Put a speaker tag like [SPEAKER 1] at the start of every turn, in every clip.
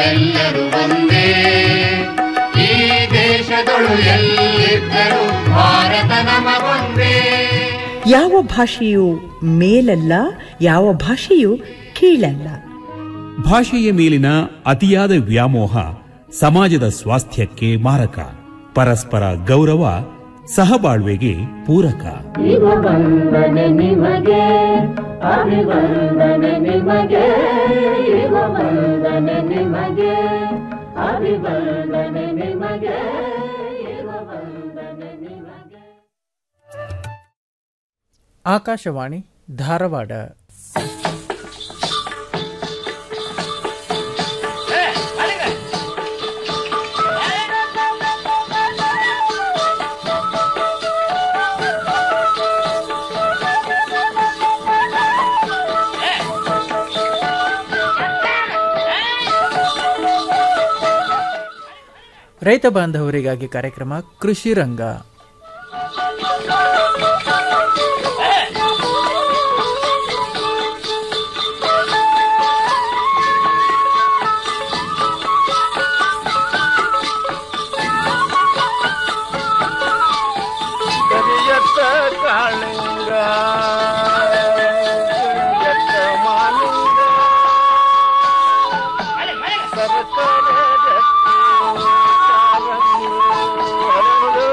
[SPEAKER 1] ನಾವೆಲ್ಲರೂ ಒಂದೇ ಈ ದೇಶದೊಳು ಎಲ್ಲಿದ್ದರೂ ಭಾರತ ನಮಗೊಂದೇ
[SPEAKER 2] ಯಾವ ಭಾಷೆಯು ಮೇಲಲ್ಲ ಯಾವ ಭಾಷೆಯು ಕೀಳಲ್ಲ
[SPEAKER 3] ಭಾಷೆಯ ಮೇಲಿನ ಅತಿಯಾದ ವ್ಯಾಮೋಹ ಸಮಾಜದ ಸ್ವಾಸ್ಥ್ಯಕ್ಕೆ ಮಾರಕ ಪರಸ್ಪರ ಗೌರವ ಸಹಬಾಳ್ವೆಗೆ ಪೂರಕ
[SPEAKER 4] ವಂದನೆ ನಿಮಗೆ ಅಭಿವಂದನೆ ನಿಮಗೆ ಇವ ವಂದನೆ ನಿಮಗೆ ಅಭಿವಂದನೆ ನಿಮಗೆ ಇವ ವಂದನೆ ನಿಮಗೆ
[SPEAKER 5] ಆಕಾಶವಾಣಿ ಧಾರವಾಡ ರೈತ ಬಾಂಧವರಿಗಾಗಿ ಕಾರ್ಯಕ್ರಮ ಕೃಷಿ ರಂಗ
[SPEAKER 6] ಕರಿಯತ್ತ ಕಾಳಿಂಗ ಕರಿಯತ್ತ ಮಾಲಿಂಗ ಸರಸರ ರತ್ನ ಕಾಲಂದು ಹರಳು.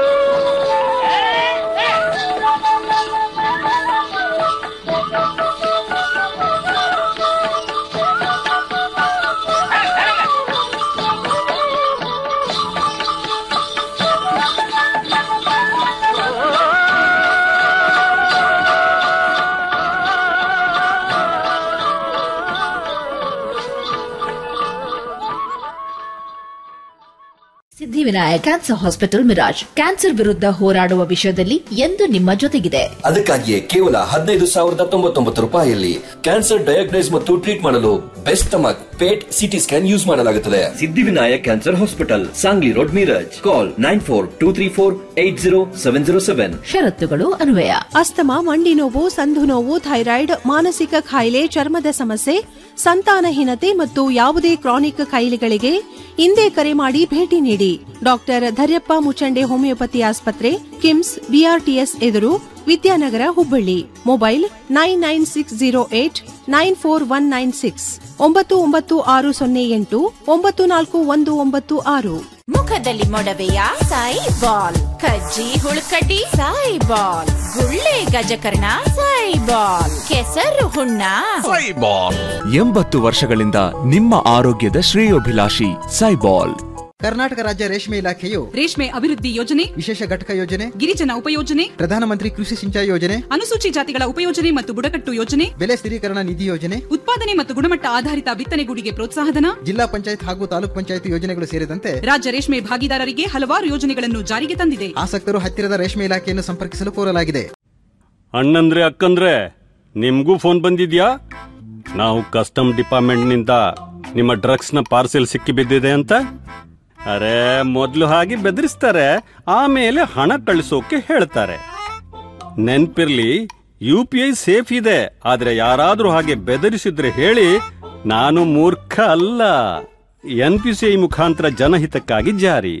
[SPEAKER 7] Siddhivinayak cancer hospital Miraj cancer ವಿರುದ್ಧ ಹೋರಾಡುವ ವಿಷಯದಲ್ಲಿ ಎಂದು ನಿಮ್ಮ ಜೊತೆಗಿದೆ
[SPEAKER 8] ಅದಕ್ಕಾಗಿಯೇ ಕೇವಲ ಹದಿನೈದು ಸಾವಿರದ ತೊಂಬತ್ತೊಂಬತ್ತು ರೂಪಾಯಿಯಲ್ಲಿ ಕ್ಯಾನ್ಸರ್ ಡಯಾಗ್ನೈಸ್ ಮತ್ತು ಟ್ರೀಟ್ ಮಾಡಲು best stomach PET CT scan use ಮಾಡಲಾಗುತ್ತದೆ Siddhivinayak cancer hospital Sangli road Miraj call nine four two three four eight zero seven zero seven
[SPEAKER 7] ಷರತ್ತುಗಳು ಅನ್ವಯ
[SPEAKER 9] ಅಸ್ತಮಾ ಮಂಡಿ ನೋವು ಸಂಧು ನೋವು ಥೈರಾಯ್ಡ್ ಮಾನಸಿಕ ಕಾಯಿಲೆ ಚರ್ಮದ ಸಮಸ್ಯೆ ಸಂತಾನಹೀನತೆ ಮತ್ತು ಯಾವುದೇ ಕ್ರಾನಿಕ್ ಕಾಯಿಲೆಗಳಿಗೆ ಇಂದೇ ಕರೆ ಮಾಡಿ ಭೇಟಿ ನೀಡಿ ಡಾಕ್ಟರ್ ಧರ್ಯಪ್ಪ ಮುಚಂಡೆ ಹೋಮಿಯೋಪತಿ ಆಸ್ಪತ್ರೆ ಕಿಮ್ಸ್ ಬಿಆರ್ಟಿಎಸ್ ಎದುರು Vidyanagar Hubballi mobile nine nine six zero eight nine four one nine six ಒಂಬತ್ತು ಒಂಬತ್ತು ಆರು ಸೊನ್ನೆ ಎಂಟು ಒಂಬತ್ತು ನಾಲ್ಕು ಒಂದು ಒಂಬತ್ತು ಆರು
[SPEAKER 10] ಮುಖದಲ್ಲಿ ಮೊಡವೆಯ ಸಾಯಿ ಬಾಲ್ ಕಜ್ಜಿ ಹುಳುಕಡ್ಡಿ ಸಾಯಿ ಬಾಲ್ ಗುಳ್ಳೆ ಗಜಕರ್ಣ ಸಾಯಿ ಬಾಲ್ ಕೆಸರು ಹುಣ್ಣ
[SPEAKER 11] ಎಂಬತ್ತು ವರ್ಷಗಳಿಂದ ನಿಮ್ಮ ಆರೋಗ್ಯದ ಶ್ರೇಯೋಭಿಲಾಷಿ ಸೈಬಾಲ್
[SPEAKER 12] ಕರ್ನಾಟಕ ರಾಜ್ಯ ರೇಷ್ಮೆ ಇಲಾಖೆಯು
[SPEAKER 13] ರೇಷ್ಮೆ ಅಭಿವೃದ್ಧಿ ಯೋಜನೆ
[SPEAKER 12] ವಿಶೇಷ ಘಟಕ ಯೋಜನೆ
[SPEAKER 13] ಗಿರಿಜನ ಉಪಯೋಜನೆ
[SPEAKER 12] ಪ್ರಧಾನಮಂತ್ರಿ ಕೃಷಿ ಸಿಂಚಾಯಿ ಯೋಜನೆ
[SPEAKER 13] ಅನುಸೂಚಿ ಜಾತಿಗಳ ಉಪಯೋಜನೆ ಮತ್ತು ಬುಡಕಟ್ಟು ಯೋಜನೆ
[SPEAKER 12] ಬೆಲೆ ಸ್ಥಿರೀಕರಣ ನಿಧಿ ಯೋಜನೆ
[SPEAKER 13] ಉತ್ಪಾದನೆ ಮತ್ತು ಗುಣಮಟ್ಟ ಆಧಾರಿತ ಬಿತ್ತನೆಗೂಡಿಗೆ ಪ್ರೋತ್ಸಾಹಧನ
[SPEAKER 12] ಜಿಲ್ಲಾ ಪಂಚಾಯತ್ ಹಾಗೂ ತಾಲೂಕ್ ಪಂಚಾಯತ್ ಯೋಜನೆಗಳು ಸೇರಿದಂತೆ
[SPEAKER 13] ರಾಜ್ಯ ರೇಷ್ಮೆ ಭಾಗಿದಾರರಿಗೆ ಹಲವಾರು ಯೋಜನೆಗಳನ್ನು ಜಾರಿಗೆ ತಂದಿದೆ
[SPEAKER 12] ಆಸಕ್ತರು ಹತ್ತಿರದ ರೇಷ್ಮೆ ಇಲಾಖೆಯನ್ನು ಸಂಪರ್ಕಿಸಲು ಕೋರಲಾಗಿದೆ
[SPEAKER 14] ಅಣ್ಣಂದ್ರೆ ಅಕ್ಕಂದ್ರೆ ನಿಮ್ಗೂ ಫೋನ್ ಬಂದಿದ್ಯಾ ನಾವು ಕಸ್ಟಮ್ ಡಿಪಾರ್ಟ್ಮೆಂಟ್ನಿಂದ ನಿಮ್ಮ ಡ್ರಗ್ಸ್ನ ಪಾರ್ಸೆಲ್ ಸಿಕ್ಕಿ ಬಿದ್ದಿದೆ ಅಂತ ಅರೆ ಮೊದಲು ಹಾಗೆ ಬೆದರಿಸ್ತಾರೆ ಆಮೇಲೆ ಹಣ ಕಳಿಸೋಕೆ ಹೇಳ್ತಾರೆ ನೆನ್ಪಿರ್ಲಿ ಯು ಪಿ ಐ ಸೇಫ್ ಇದೆ ಆದ್ರೆ ಯಾರಾದ್ರೂ ಹಾಗೆ ಬೆದರಿಸಿದ್ರೆ ಹೇಳಿ ನಾನು ಮೂರ್ಖ ಅಲ್ಲ ಎನ್ ಪಿ ಸಿ ಐ ಮುಖಾಂತರ ಜನಹಿತಕ್ಕಾಗಿ ಜಾರಿ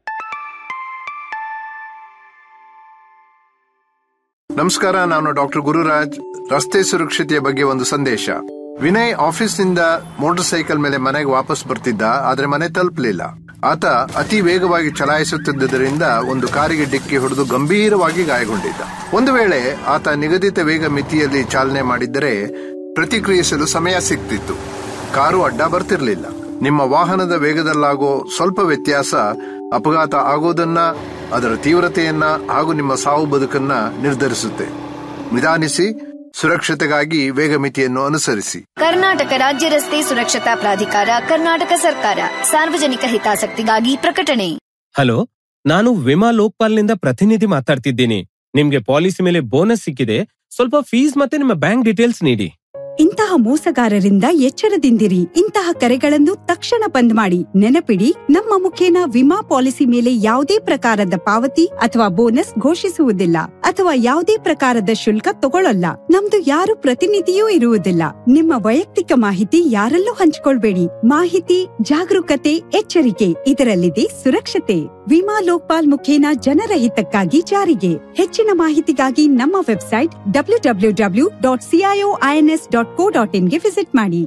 [SPEAKER 15] ನಮಸ್ಕಾರ ನಾನು ಡಾಕ್ಟರ್ ಗುರುರಾಜ್ ರಸ್ತೆ ಸುರಕ್ಷತೆಯ ಬಗ್ಗೆ ಒಂದು ಸಂದೇಶ ವಿನಯ್ ಆಫೀಸ್ನಿಂದ ಮೋಟಾರ್ ಸೈಕಲ್ ಮೇಲೆ ಮನೆಗೆ ವಾಪಸ್ ಬರ್ತಿದ್ದ ಆದ್ರೆ ಮನೆ ತಲುಪಲಿಲ್ಲ ಆತ ಅತಿ ವೇಗವಾಗಿ ಚಲಾಯಿಸುತ್ತಿದ್ದರಿಂದ ಒಂದು ಕಾರಿಗೆ ಡಿಕ್ಕಿ ಹೊಡೆದು ಗಂಭೀರವಾಗಿ ಗಾಯಗೊಂಡಿದ್ದ ಒಂದು ವೇಳೆ ಆತ ನಿಗದಿತ ವೇಗ ಮಿತಿಯಲ್ಲಿ ಚಾಲನೆ ಮಾಡಿದ್ದರೆ ಪ್ರತಿಕ್ರಿಯಿಸಲು ಸಮಯ ಸಿಗ್ತಿತ್ತು ಕಾರು ಅಡ್ಡ ಬರ್ತಿರ್ಲಿಲ್ಲ ನಿಮ್ಮ ವಾಹನದ ವೇಗದಲ್ಲಾಗೋ ಸ್ವಲ್ಪ ವ್ಯತ್ಯಾಸ ಅಪಘಾತ ಆಗೋದನ್ನ ಅದರ ತೀವ್ರತೆಯನ್ನ ಹಾಗೂ ನಿಮ್ಮ ಸಾವು ಬದುಕನ್ನ ನಿರ್ಧರಿಸುತ್ತೆ ನಿಧಾನಿಸಿ ಸುರಕ್ಷತೆಗಾಗಿ ವೇಗ ಮಿತಿಯನ್ನು ಅನುಸರಿಸಿ
[SPEAKER 16] ಕರ್ನಾಟಕ ರಾಜ್ಯ ರಸ್ತೆ ಸುರಕ್ಷತಾ ಪ್ರಾಧಿಕಾರ ಕರ್ನಾಟಕ ಸರ್ಕಾರ ಸಾರ್ವಜನಿಕ ಹಿತಾಸಕ್ತಿಗಾಗಿ ಪ್ರಕಟಣೆ
[SPEAKER 17] ಹಲೋ ನಾನು ವಿಮಾ ಲೋಕ್ಪಾಲ್ನಿಂದ ಪ್ರತಿನಿಧಿ ಮಾತಾಡ್ತಿದ್ದೀನಿ ನಿಮ್ಗೆ ಪಾಲಿಸಿ ಮೇಲೆ ಬೋನಸ್ ಸಿಕ್ಕಿದೆ ಸ್ವಲ್ಪ ಫೀಸ್ ಮತ್ತೆ ನಿಮ್ಮ ಬ್ಯಾಂಕ್ ಡೀಟೇಲ್ಸ್ ನೀಡಿ
[SPEAKER 18] ಇಂತಹ ಮೋಸಗಾರರಿಂದ ಎಚ್ಚರದಿಂದಿರಿ ಇಂತಹ ಕರೆಗಳನ್ನು ತಕ್ಷಣ ಬಂದ್ ಮಾಡಿ ನೆನಪಿಡಿ ನಮ್ಮ ಮುಖೇನ ವಿಮಾ ಪಾಲಿಸಿ ಮೇಲೆ ಯಾವುದೇ ಪ್ರಕಾರದ ಪಾವತಿ ಅಥವಾ ಬೋನಸ್ ಘೋಷಿಸುವುದಿಲ್ಲ ಅಥವಾ ಯಾವುದೇ ಪ್ರಕಾರದ ಶುಲ್ಕ ತಗೊಳ್ಳಲ್ಲ ನಮ್ದು ಯಾರು ಪ್ರತಿನಿಧಿಯೂ ಇರುವುದಿಲ್ಲ ನಿಮ್ಮ ವೈಯಕ್ತಿಕ ಮಾಹಿತಿ ಯಾರಲ್ಲೂ ಹಂಚಿಕೊಳ್ಬೇಡಿ ಮಾಹಿತಿ ಜಾಗರೂಕತೆ ಎಚ್ಚರಿಕೆ ಇದರಲ್ಲಿದೆ ಸುರಕ್ಷತೆ ವಿಮಾ ಲೋಕ್ಪಾಲ್ ಮುಖೇನ ಜನರ ಹಿತಕ್ಕಾಗಿ ಜಾರಿಗೆ ಹೆಚ್ಚಿನ ಮಾಹಿತಿಗಾಗಿ ನಮ್ಮ website W W W dot CIO INS dot co dot ಇನ್ಗೆ ವಿಸಿಟ್ ಮಾಡಿ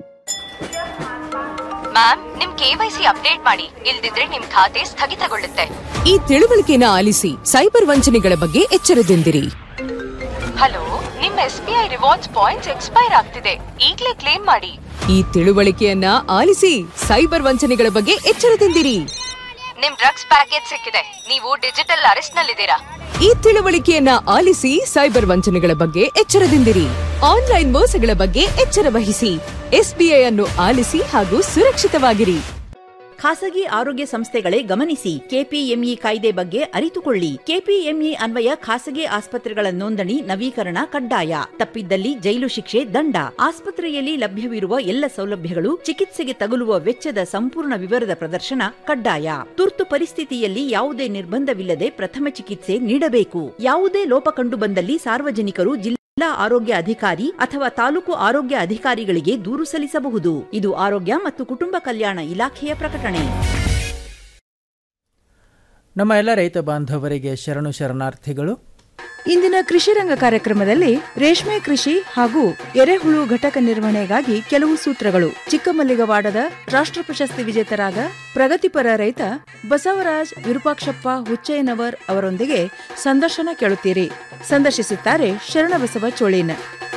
[SPEAKER 19] ಮ್ಯಾಮ್ ನಿಮ್ ಕೆವೈಸಿ ಅಪ್ಡೇಟ್ ಮಾಡಿ ಇಲ್ದಿದ್ರೆ ನಿಮ್ ಖಾತೆ ಸ್ಥಗಿತಗೊಳ್ಳುತ್ತೆ
[SPEAKER 20] ಈ ತಿಳುವಳಿಕೆನ ಆಲಿಸಿ ಸೈಬರ್ ವಂಚನೆಗಳ ಬಗ್ಗೆ ಎಚ್ಚರದಿಂದಿರಿ
[SPEAKER 19] ಹಲೋ ನಿಮ್ S B I rewards points expire ಆಗ್ತಿದೆ ಈಗ್ಲೇ ಕ್ಲೇಮ್ ಮಾಡಿ
[SPEAKER 20] ಈ ತಿಳುವಳಿಕೆಯನ್ನ ಆಲಿಸಿ ಸೈಬರ್ ವಂಚನೆಗಳ ಬಗ್ಗೆ ಎಚ್ಚರದಿಂದಿರಿ
[SPEAKER 19] ನಿಮ್ ಡ್ರಗ್ಸ್ ಪ್ಯಾಕೇಜ್ ಸಿಕ್ಕಿದೆ ನೀವು ಡಿಜಿಟಲ್ ಅರೆಸ್ಟ್ ನಲ್ಲಿದ್ದೀರಾ
[SPEAKER 20] ಈ ತಿಳುವಳಿಕೆಯನ್ನ ಆಲಿಸಿ ಸೈಬರ್ ವಂಚನೆಗಳ ಬಗ್ಗೆ ಎಚ್ಚರದಿಂದಿರಿ ಆನ್ಲೈನ್ ಮೋಸಗಳ ಬಗ್ಗೆ ಎಚ್ಚರ ವಹಿಸಿ ಎಸ್ಬಿಐ ಅನ್ನು ಆಲಿಸಿ ಹಾಗೂ ಸುರಕ್ಷಿತವಾಗಿರಿ
[SPEAKER 21] ಖಾಸಗಿ ಆರೋಗ್ಯ ಸಂಸ್ಥೆಗಳೇ ಗಮನಿಸಿ ಕೆಪಿಎಂಇ ಕಾಯ್ದೆ ಬಗ್ಗೆ ಅರಿತುಕೊಳ್ಳಿ ಕೆಪಿಎಂಇ ಅನ್ವಯ ಖಾಸಗಿ ಆಸ್ಪತ್ರೆಗಳ ನೋಂದಣಿ ನವೀಕರಣ ಕಡ್ಡಾಯ ತಪ್ಪಿದ್ದಲ್ಲಿ ಜೈಲು ಶಿಕ್ಷೆ ದಂಡ ಆಸ್ಪತ್ರೆಯಲ್ಲಿ ಲಭ್ಯವಿರುವ ಎಲ್ಲ ಸೌಲಭ್ಯಗಳು ಚಿಕಿತ್ಸೆಗೆ ತಗುಲುವ ವೆಚ್ಚದ ಸಂಪೂರ್ಣ ವಿವರದ ಪ್ರದರ್ಶನ ಕಡ್ಡಾಯ ತುರ್ತು ಪರಿಸ್ಥಿತಿಯಲ್ಲಿ ಯಾವುದೇ ನಿರ್ಬಂಧವಿಲ್ಲದೆ ಪ್ರಥಮ ಚಿಕಿತ್ಸೆ ನೀಡಬೇಕು ಯಾವುದೇ ಲೋಪ ಕಂಡು ಬಂದಲ್ಲಿ ಸಾರ್ವಜನಿಕರು ಜಿಲ್ಲಾ ಜಿಲ್ಲಾ ಆರೋಗ್ಯ ಅಧಿಕಾರಿ ಅಥವಾ ತಾಲೂಕು ಆರೋಗ್ಯ ಅಧಿಕಾರಿಗಳಿಗೆ ದೂರು ಸಲ್ಲಿಸಬಹುದು ಇದು ಆರೋಗ್ಯ ಮತ್ತು ಕುಟುಂಬ ಕಲ್ಯಾಣ ಇಲಾಖೆಯ ಪ್ರಕಟಣೆ
[SPEAKER 5] ನಮ್ಮ ಎಲ್ಲ ರೈತ ಬಾಂಧವರಿಗೆ ಶರಣು ಶರಣಾರ್ಥಿಗಳು
[SPEAKER 22] ಇಂದಿನ ಕೃಷಿ ರಂಗ ಕಾರ್ಯಕ್ರಮದಲ್ಲಿ ರೇಷ್ಮೆ ಕೃಷಿ ಹಾಗೂ ಎರೆಹುಳು ಘಟಕ ನಿರ್ವಹಣೆಗಾಗಿ ಕೆಲವು ಸೂತ್ರಗಳು ಚಿಕ್ಕಮಲ್ಲಿಗವಾಡದ ರಾಷ್ಟ್ರ ಪ್ರಶಸ್ತಿ ವಿಜೇತರಾದ ಪ್ರಗತಿಪರ ರೈತ ಬಸವರಾಜ್ ವಿರೂಪಾಕ್ಷಪ್ಪ ಹುಚ್ಚಯ್ಯನವರ್ ಅವರೊಂದಿಗೆ ಸಂದರ್ಶನ ಕೇಳುತ್ತೀರಿ ಸಂದರ್ಶಿಸುತ್ತಾರೆ ಶರಣಬಸವ ಚೋಳೀನ್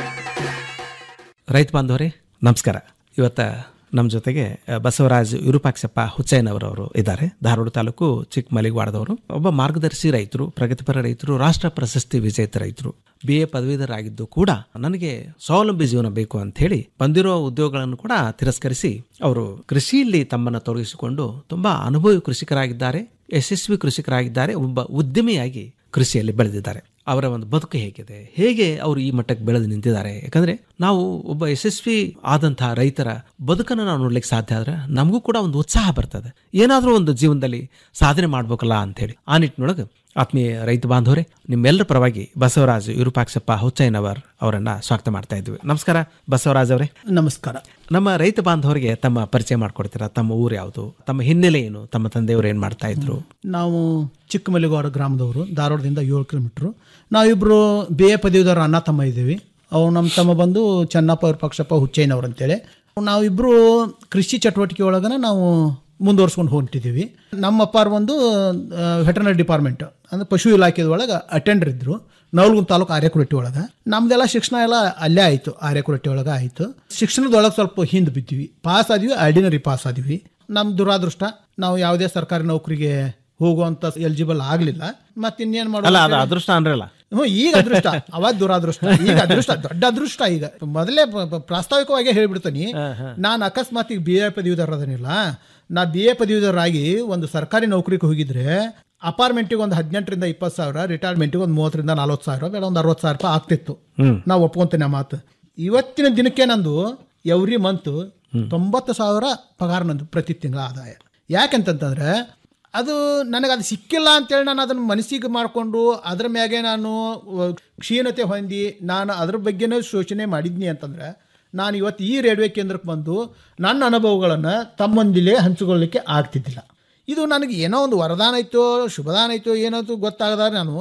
[SPEAKER 23] ರೈತ ಬಾಂಧವರೇ ನಮಸ್ಕಾರ ಇವತ್ತ ನಮ್ಮ ಜೊತೆಗೆ ಅ, ಬಸವರಾಜ್ ವಿರೂಪಾಕ್ಷಪ್ಪ ಹುಚ್ಚಯ್ಯನವರವರು ಇದ್ದಾರೆ ಧಾರವಾಡ ತಾಲೂಕು ಚಿಕ್ಕಮಲಿಗವಾಡದವರು ಒಬ್ಬ ಮಾರ್ಗದರ್ಶಿ ರೈತರು ಪ್ರಗತಿಪರ ರೈತರು ರಾಷ್ಟ್ರ ಪ್ರಶಸ್ತಿ ವಿಜೇತ ರೈತರು ಬಿ ಎ ಪದವೀಧರಾಗಿದ್ದು ಕೂಡ ನನಗೆ ಸ್ವಾವಲಂಬಿ ಜೀವನ ಬೇಕು ಅಂತ ಹೇಳಿ ಬಂದಿರೋ ಉದ್ಯೋಗಗಳನ್ನು ಕೂಡ ತಿರಸ್ಕರಿಸಿ ಅವರು ಕೃಷಿಯಲ್ಲಿ ತಮ್ಮನ್ನು ತೊಡಗಿಸಿಕೊಂಡು ತುಂಬಾ ಅನುಭವಿ ಕೃಷಿಕರಾಗಿದ್ದಾರೆ ಯಶಸ್ವಿ ಕೃಷಿಕರಾಗಿದ್ದಾರೆ ಒಬ್ಬ ಉದ್ಯಮಿಯಾಗಿ ಕೃಷಿಯಲ್ಲಿ ಬೆಳೆದಿದ್ದಾರೆ ಅವರ ಒಂದು ಬದುಕು ಹೇಗಿದೆ ಹೇಗೆ ಅವರು ಈ ಮಟ್ಟಕ್ಕೆ ಬೆಳೆದು ನಿಂತಿದ್ದಾರೆ ಯಾಕಂದ್ರೆ ನಾವು ಒಬ್ಬ ಯಶಸ್ವಿ ಆದಂತಹ ರೈತರ ಬದುಕನ್ನು ನಾವು ನೋಡ್ಲಿಕ್ಕೆ ಸಾಧ್ಯ ಆದ್ರೆ ನಮಗೂ ಕೂಡ ಒಂದು ಉತ್ಸಾಹ ಬರ್ತದೆ ಏನಾದರೂ ಒಂದು ಜೀವನದಲ್ಲಿ ಸಾಧನೆ ಮಾಡ್ಬೇಕಲ್ಲ ಅಂತೇಳಿ ಆ ನಿಟ್ಟಿನೊಳಗೆ ಆತ್ಮೀಯ ರೈತ ಬಾಂಧವರೇ ನಿಮ್ಮೆಲ್ಲರ ಪರವಾಗಿ ಬಸವರಾಜ್ ವಿರೂಪಾಕ್ಷಪ್ಪ ಹುಚ್ಚಯ್ಯನವರ್ ಅವರನ್ನ ಸ್ವಾಗತ ಮಾಡ್ತಾ ಇದ್ವಿ ನಮಸ್ಕಾರ ಬಸವರಾಜ್ ಅವರೇ
[SPEAKER 24] ನಮಸ್ಕಾರ
[SPEAKER 23] ನಮ್ಮ ರೈತ ಬಾಂಧವರಿಗೆ ತಮ್ಮ ಪರಿಚಯ ಮಾಡ್ಕೊಡ್ತೀರಾ ತಮ್ಮ ಊರು ಯಾವುದು ತಮ್ಮ ಹಿನ್ನೆಲೆ ಏನು ತಮ್ಮ ತಂದೆಯವರು ಏನ್ ಮಾಡ್ತಾ ಇದ್ರು
[SPEAKER 24] ನಾವು ಚಿಕ್ಕಮಲ್ಲಿಗೌಡ ಗ್ರಾಮದವರು ಧಾರವಾಡದಿಂದ ಏಳು ಕಿಲೋಮೀಟ್ರು ನಾವಿಬ್ಬರು ಬಿ ಎ ಪದವೀಧರ ಅಣ್ಣ ತಮ್ಮ ಇದ್ದೀವಿ ಅವು ನಮ್ಮ ತಮ್ಮ ಬಂದು ಚೆನ್ನಪ್ಪ ವಿರೂಪಾಕ್ಷಪ್ಪ ಹುಚ್ಚಯ್ಯನವ್ರು ಅಂತೇಳಿ ನಾವಿಬ್ಬರು ಕೃಷಿ ಚಟುವಟಿಕೆ ಒಳಗನ ನಾವು ಮುಂದುವರ್ಸ್ಕೊಂಡು ಹೊಂಟಿದ್ದೀವಿ ನಮ್ಮ ಅಪ್ಪಾರು ಒಂದು ವೆಟರ್ನರಿ ಡಿಪಾರ್ಟ್ಮೆಂಟ್ ಅಂದ್ರೆ ಪಶು ಇಲಾಖೆದ ಒಳಗೆ ಅಟೆಂಡರ್ ಇದ್ರು ನವಲಗುಂದ ತಾಲೂಕು ಆರ್ಯಕುರಟ್ಟಿ ಒಳಗೆ ನಮ್ದೆಲ್ಲ ಶಿಕ್ಷಣ ಎಲ್ಲ ಅಲ್ಲೇ ಆಯಿತು ಆರ್ಯಕುರಟ್ಟಿ ಒಳಗೆ ಆಯಿತು ಶಿಕ್ಷಣದೊಳಗೆ ಸ್ವಲ್ಪ ಹಿಂದೆ ಬಿದ್ದೀವಿ ಪಾಸ್ ಆದ್ವಿ ಆರ್ಡಿನರಿ ಪಾಸ್ ಆದ್ವಿ ನಮ್ಮ ದುರಾದೃಷ್ಟ ನಾವು ಯಾವುದೇ ಸರ್ಕಾರಿ ನೌಕರಿಗೆ ಹೋಗುವಂತ ಎಲಿಜಿಬಲ್ ಆಗಲಿಲ್ಲ ಮತ್ತೆ ಇನ್ನೇನು
[SPEAKER 23] ಅಲ್ಲ ಅದು
[SPEAKER 24] ಮಾಡೋದು
[SPEAKER 23] ಅದೃಷ್ಟ ಅನ್ರಲ್ಲ
[SPEAKER 24] ಹ್ಞೂ ಈಗ ಅದೃಷ್ಟ ಅವಾಗ ದುರಾದೃಷ್ಟ ಈಗ ಅದೃಷ್ಟ ದೊಡ್ಡ ಅದೃಷ್ಟ ಈಗ ಮೊದಲೇ ಪ- ಪ- ಪ್ರಾಸ್ತಾವಿಕವಾಗಿ ಹೇಳ್ಬಿಡ್ತೀನಿ ನಾನು ಅಕಸ್ಮಾತ್ ಈಗ ಬಿ ಎ ಪದವೀಧರ ಅದನ್ನಿಲ್ಲ ನಾ ಬಿ ಎ ಪದವೀಧರಾಗಿ ಒಂದು ಸರ್ಕಾರಿ ನೌಕರಿಗೆ ಹೋಗಿದ್ರೆ ಅಪಾರ್ಟ್ಮೆಂಟಿಗೆ ಒಂದು ಹದಿನೆಂಟರಿಂದ ಇಪ್ಪತ್ತು ಸಾವಿರ ರಿಟೈರ್ಮೆಂಟಿಗೆ ಒಂದು ಮೂವತ್ತರಿಂದ ನಲ್ವತ್ತು ಸಾವಿರ ಬೇಡ ಒಂದು ಅರವತ್ತು ಸಾವಿರ ರೂಪಾಯಿ ಆಗ್ತಿತ್ತು
[SPEAKER 23] ಹ್ಮ್.
[SPEAKER 24] ನಾವು ಒಪ್ಕೊಂತೇನೆ ಆ ಮಾತು ಇವತ್ತಿನ ದಿನಕ್ಕೆ ನಂದು ಎವ್ರಿ ಮಂತ್ ತೊಂಬತ್ತು ಸಾವಿರ ಪಗಾರ ನಂದು ಪ್ರತಿ ತಿಂಗಳ ಆದಾಯ ಯಾಕೆಂತಂತಂದ್ರೆ ಅದು ನನಗೆ ಅದು ಸಿಕ್ಕಿಲ್ಲ ಅಂತೇಳಿ ನಾನು ಅದನ್ನು ಮನಸ್ಸಿಗೆ ಮಾಡಿಕೊಂಡು ಅದ್ರ ಮ್ಯಾಗೆ ನಾನು ಅಹ್, ಕ್ಷೀಣತೆ ಹೊಂದಿ ನಾನು ಅದ್ರ ಬಗ್ಗೆನೂ ಶೋಚನೆ ಮಾಡಿದ್ನಿ ಅಂತಂದ್ರೆ ನಾನು ಇವತ್ತು ಈ ರೇಡಿಯೋ ಕೇಂದ್ರಕ್ಕೆ ಬಂದು ನನ್ನ ಅನುಭವಗಳನ್ನು ತಮ್ಮೊಂದಿಲೇ ಹಂಚಿಕೊಳ್ಳಿಕ್ಕೆ ಆಗ್ತಿದ್ದಿಲ್ಲ ಇದು ನನಗೆ ಏನೋ ಒಂದು ವರದಾನ ಐತೋ ಶುಭದಾನ ಐತೋ ಏನೋ ಗೊತ್ತಾಗದಾಗ ನಾನು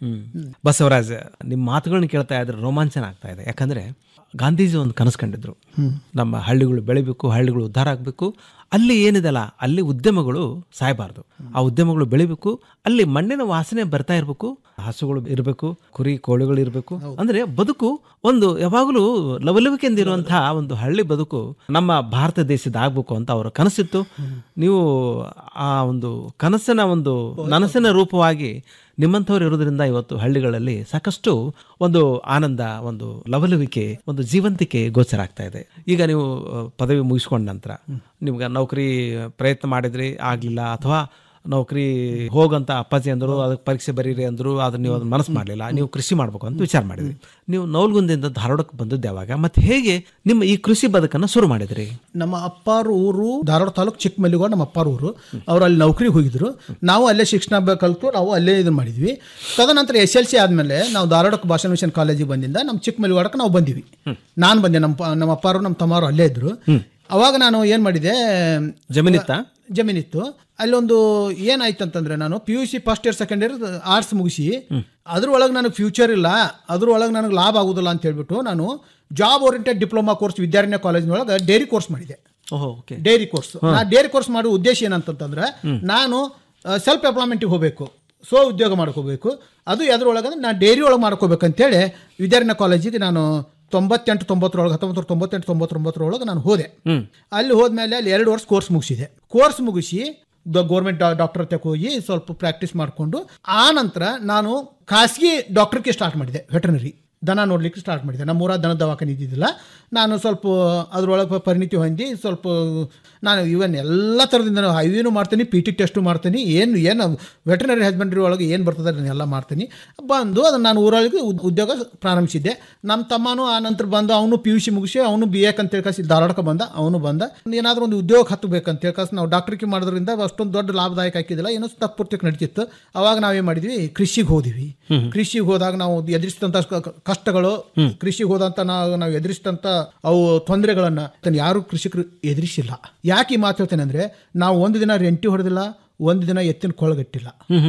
[SPEAKER 23] ಬಸವರಾಜ್ ನಿಮ್ಮ ಮಾತುಗಳನ್ನ ಕೇಳ್ತಾ ಇದ್ರೆ ರೋಮಾಂಚನ ಆಗ್ತಾ ಇದೆ ಯಾಕಂದ್ರೆ ಗಾಂಧೀಜಿ ಒಂದು ಕನಸು ಕಂಡಿದ್ರು ನಮ್ಮ ಹಳ್ಳಿಗಳು ಬೆಳಿಬೇಕು ಹಳ್ಳಿಗಳು ಉದ್ಧಾರ ಆಗಬೇಕು ಅಲ್ಲಿ ಏನಿದೆಲ್ಲ ಅಲ್ಲಿ ಉದ್ಯಮಗಳು ಸಾಯಬಾರ್ದು ಆ ಉದ್ಯಮಗಳು ಬೆಳಿಬೇಕು ಅಲ್ಲಿ ಮಣ್ಣಿನ ವಾಸನೆ ಬರ್ತಾ ಇರಬೇಕು ಹಸುಗಳು ಇರಬೇಕು ಕುರಿ ಕೋಳಿಗಳು ಇರಬೇಕು ಅಂದ್ರೆ ಬದುಕು ಒಂದು ಯಾವಾಗಲೂ ಲವಲವಿಕೆಯಿಂದ ಇರುವಂತಹ ಒಂದು ಹಳ್ಳಿ ಬದುಕು ನಮ್ಮ ಭಾರತ ದೇಶದ ಆಗ್ಬೇಕು ಅಂತ ಅವರ ಕನಸಿತ್ತು ನೀವು ಆ ಒಂದು ಕನಸಿನ ಒಂದು ನನಸಿನ ರೂಪವಾಗಿ ನಿಮ್ಮಂಥವ್ರು ಇರೋದ್ರಿಂದ ಇವತ್ತು ಹಳ್ಳಿಗಳಲ್ಲಿ ಸಾಕಷ್ಟು ಒಂದು ಆನಂದ ಒಂದು ಲವಲವಿಕೆ ಒಂದು ಜೀವಂತಿಕೆ ಗೋಚರ ಆಗ್ತಾ ಇದೆ ಈಗ ನೀವು ಅಹ್, ಪದವಿ ಮುಗಿಸ್ಕೊಂಡ ನಂತರ ನಿಮ್ಗೆ ನೌಕರಿ ಪ್ರಯತ್ನ ಮಾಡಿದ್ರಿ ಆಗಲಿಲ್ಲ ಅಥವಾ ನೌಕರಿ ಹೋಗಂತ ಅಪ್ಪಾಜಿ ಅಂದ್ರು ಅದಕ್ಕೆ ಪರೀಕ್ಷೆ ಬರೀರಿ ಅಂದ್ರು ಆದ್ರೆ ನೀವು ಅದನ್ನ ಮನಸ್ಸು ಮಾಡಲಿಲ್ಲ ನೀವು ಕೃಷಿ ಮಾಡ್ಬೇಕು ಅಂತ ವಿಚಾರ ಮಾಡಿದ್ರಿ ನೀವು ನೌಲ್ಗುಂದಿಂದ ಧಾರವಾಡಕ್ಕೆ ಬಂದದ್ದು ಯಾವಾಗ ಮತ್ತೆ ಹೇಗೆ ನಿಮ್ಮ ಈ ಕೃಷಿ ಬದುಕನ್ನು ಶುರು ಮಾಡಿದ್ರಿ
[SPEAKER 24] ನಮ್ಮ ಅಪ್ಪಾರ ಊರು ಧಾರವಾಡ ತಾಲೂಕು ಚಿಕ್ಕಮಲ್ಲಿಗೌಡ ನಮ್ಮ ಅಪ್ಪಾರ ಊರು ಅವ್ರು ಅಲ್ಲಿ ನೌಕರಿಗೆ ಹೋಗಿದ್ರು ನಾವು ಅಲ್ಲೇ ಶಿಕ್ಷಣ ಬ- ಕಲ್ತು ನಾವು ಅಲ್ಲೇ ಇದು ಮಾಡಿದ್ವಿ ತದನಂತರ ಎಸ್ ಎಲ್ ಸಿ ಆದಮೇಲೆ ನಾವು ಧಾರವಾಡಕ್ಕೆ ಭಾಷಣ ಮಿಷನ್ ಕಾಲೇಜಿಗೆ ಬಂದಿಂದ ನಮ್ಮ ಚಿಕ್ಕಮಲ್ಲಿಗೌಡಕ್ಕೆ ನಾವು ಬಂದಿವಿ ನಾನು ಬಂದೆ ನಮ್ಮ ಪ- ನಮ್ಮ ಅಪ್ಪಾರು ನಮ್ಮ ತಮ್ಮಾರು ಅಲ್ಲೇ ಇದ್ರು ಅವಾಗ ನಾನು ಏನು ಮಾಡಿದೆ
[SPEAKER 23] ಜಮೀನಿತ್ತಾ?
[SPEAKER 24] ಜಮೀನಿತ್ತು ಅಲ್ಲೊಂದು ಏನಾಯ್ತು ಅಂತಂದ್ರೆ ನಾನು P U C first year second year arts ಮುಗಿಸಿ ಅದ್ರೊಳಗೆ ನನಗೆ ಫ್ಯೂಚರ್ ಇಲ್ಲ ಅದ್ರೊಳಗೆ ನನಗೆ ಲಾಭ ಆಗುದಿಲ್ಲ ಅಂತ ಹೇಳ್ಬಿಟ್ಟು ನಾನು job oriented diploma course Vidyaranya ಕಾಲೇಜಿನೊಳಗೆ ಡೈರಿ ಕೋರ್ಸ್ ಮಾಡಿದೆ
[SPEAKER 23] ಓಹೋ ಓಕೆ
[SPEAKER 24] ಡೈರಿ ಕೋರ್ಸ್ ನಾ ಡೈರಿ ಕೋರ್ಸ್ ಮಾಡೋ ಉದ್ದೇಶ ಏನಂತಂತಂದ್ರೆ ನಾನು ಸೆಲ್ಫ್ ಎಂಪ್ಲಾಯ್ಮೆಂಟಿಗೆ ಹೋಗಬೇಕು ಸ್ವ ಉದ್ಯೋಗ ಮಾಡ್ಕೋಬೇಕು ಅದು ಎದ್ರೊಳಗೆ ಅಂದ್ರೆ ನಾನು ಡೈರಿ ಒಳಗೆ ಮಾಡ್ಕೋಬೇಕಂತೇಳಿ ವಿದ್ಯಾರಣ್ಯ ಕಾಲೇಜಿಗೆ ನಾನು ತೊಂಬತ್ತೆಂಟು ತೊಂಬತ್ತರೊಳಗೆ ಹತ್ತೊಂಬತ್ತು ತೊಂಬತ್ತೆಂಟು ತೊಂಬತ್ತೊಂಬತ್ತರೊಳಗೆ ನಾನು ಹೋದೆ ಅಲ್ಲಿ ಹೋದ್ಮೇಲೆ ಅಲ್ಲಿ ಎರಡು ವರ್ಷ ಕೋರ್ಸ್ ಮುಗಿಸಿದೆ ಕೋರ್ಸ್ ಮುಗಿಸಿ ಗೌರ್ಮೆಂಟ್ ಡಾಕ್ಟರ್ ಹತ್ರಕ್ಕೆ ಹೋಗಿ ಸ್ವಲ್ಪ ಪ್ರಾಕ್ಟೀಸ್ ಮಾಡಿಕೊಂಡು ಆ ನಂತರ ನಾನು ಖಾಸಗಿ ಡಾಕ್ಟರ್ಗೆ ಸ್ಟಾರ್ಟ್ ಮಾಡಿದೆ ವೆಟರ್ನರಿ ದನ ನೋಡ್ಲಿಕ್ಕೆ ಸ್ಟಾರ್ಟ್ ಮಾಡಿದೆ ನಮ್ಮೂರ ದನ ದವಾಖಾನೆ ಇದ್ದಿದ್ದಿಲ್ಲ ನಾನು ಸ್ವಲ್ಪ ಅದ್ರೊಳಗೆ ಪರಿಣಿತಿ ಹೊಂದಿ ಸ್ವಲ್ಪ ನಾನು ಇವನ್ ಎಲ್ಲ ಥರದಿಂದ ನಾನು ಐವಿನೂ ಮಾಡ್ತೀನಿ ಪಿ ಟಿ ಟೆಸ್ಟು ಮಾಡ್ತೀನಿ ಏನು ಏನು ವೆಟರ್ನರಿ ಹಸ್ಬೆಂಡ್ರಿ ಒಳಗೆ ಏನು ಬರ್ತದೆ ಅದನ್ನ ಎಲ್ಲ ಮಾಡ್ತೀನಿ ಬಂದು ಅದನ್ನು ನಾನು ಊರೊಳಗೆ ಉದ್- ಉದ್ಯೋಗ ಪ್ರಾರಂಭಿಸಿದ್ದೆ ನಮ್ಮ ತಮ್ಮನೂ ಆ ನಂತರ ಬಂದು ಅವನು ಪಿ ಯು ಸಿ ಮುಗಿಸಿ ಅವನು ಬಿ ಎಕ್ ಅಂತ ಹೇಳ್ಕಾಸಿ ಧಾರವಾಡಕ್ಕೆ ಬಂದ ಅವನು ಬಂದ ಏನಾದರೂ ಒಂದು ಉದ್ಯೋಗ ಹತ್ತಬೇಕು ಅಂತ ಹೇಳ್ಕಾಸಿ ನಾವು ಡಾಕ್ಟ್ರಿಗೆ ಮಾಡೋದ್ರಿಂದ ಅಷ್ಟೊಂದು ದೊಡ್ಡ ಲಾಭದಾಯಕ ಹಾಕಿದಿಲ್ಲ ಏನೋ ತಪ್ಪುರ್ತಿಗೆ ನಡೀತಿತ್ತು ಅವಾಗ ನಾವೇನು ಮಾಡಿದ್ವಿ ಕೃಷಿಗೆ ಹೋದಿವಿ ಕೃಷಿಗೆ ಹೋದಾಗ ನಾವು ಎದುರಿಸಿದಂಥ ಕಷ್ಟಗಳು ಕೃಷಿಗೆ ಹೋದಂಥ ನಾವು ನಾವು ಎದುರಿಸಿದಂಥ ಅವು ತೊಂದರೆಗಳನ್ನ ಅದನ್ನ ಯಾರು ಕೃಷಿಕರು ಎದುರಿಸಿಲ್ಲ ಯಾಕೆ ಈ ಮಾತು ಹೇಳ್ತೇನೆ ಅಂದ್ರೆ ನಾವು ಒಂದು ದಿನ ರೆಂಟಿ ಹೊಡೆದಿಲ್ಲ ಒಂದು ದಿನ ಎತ್ತಿನ ಕೊಳಗಟ್ಟಿಲ್ಲ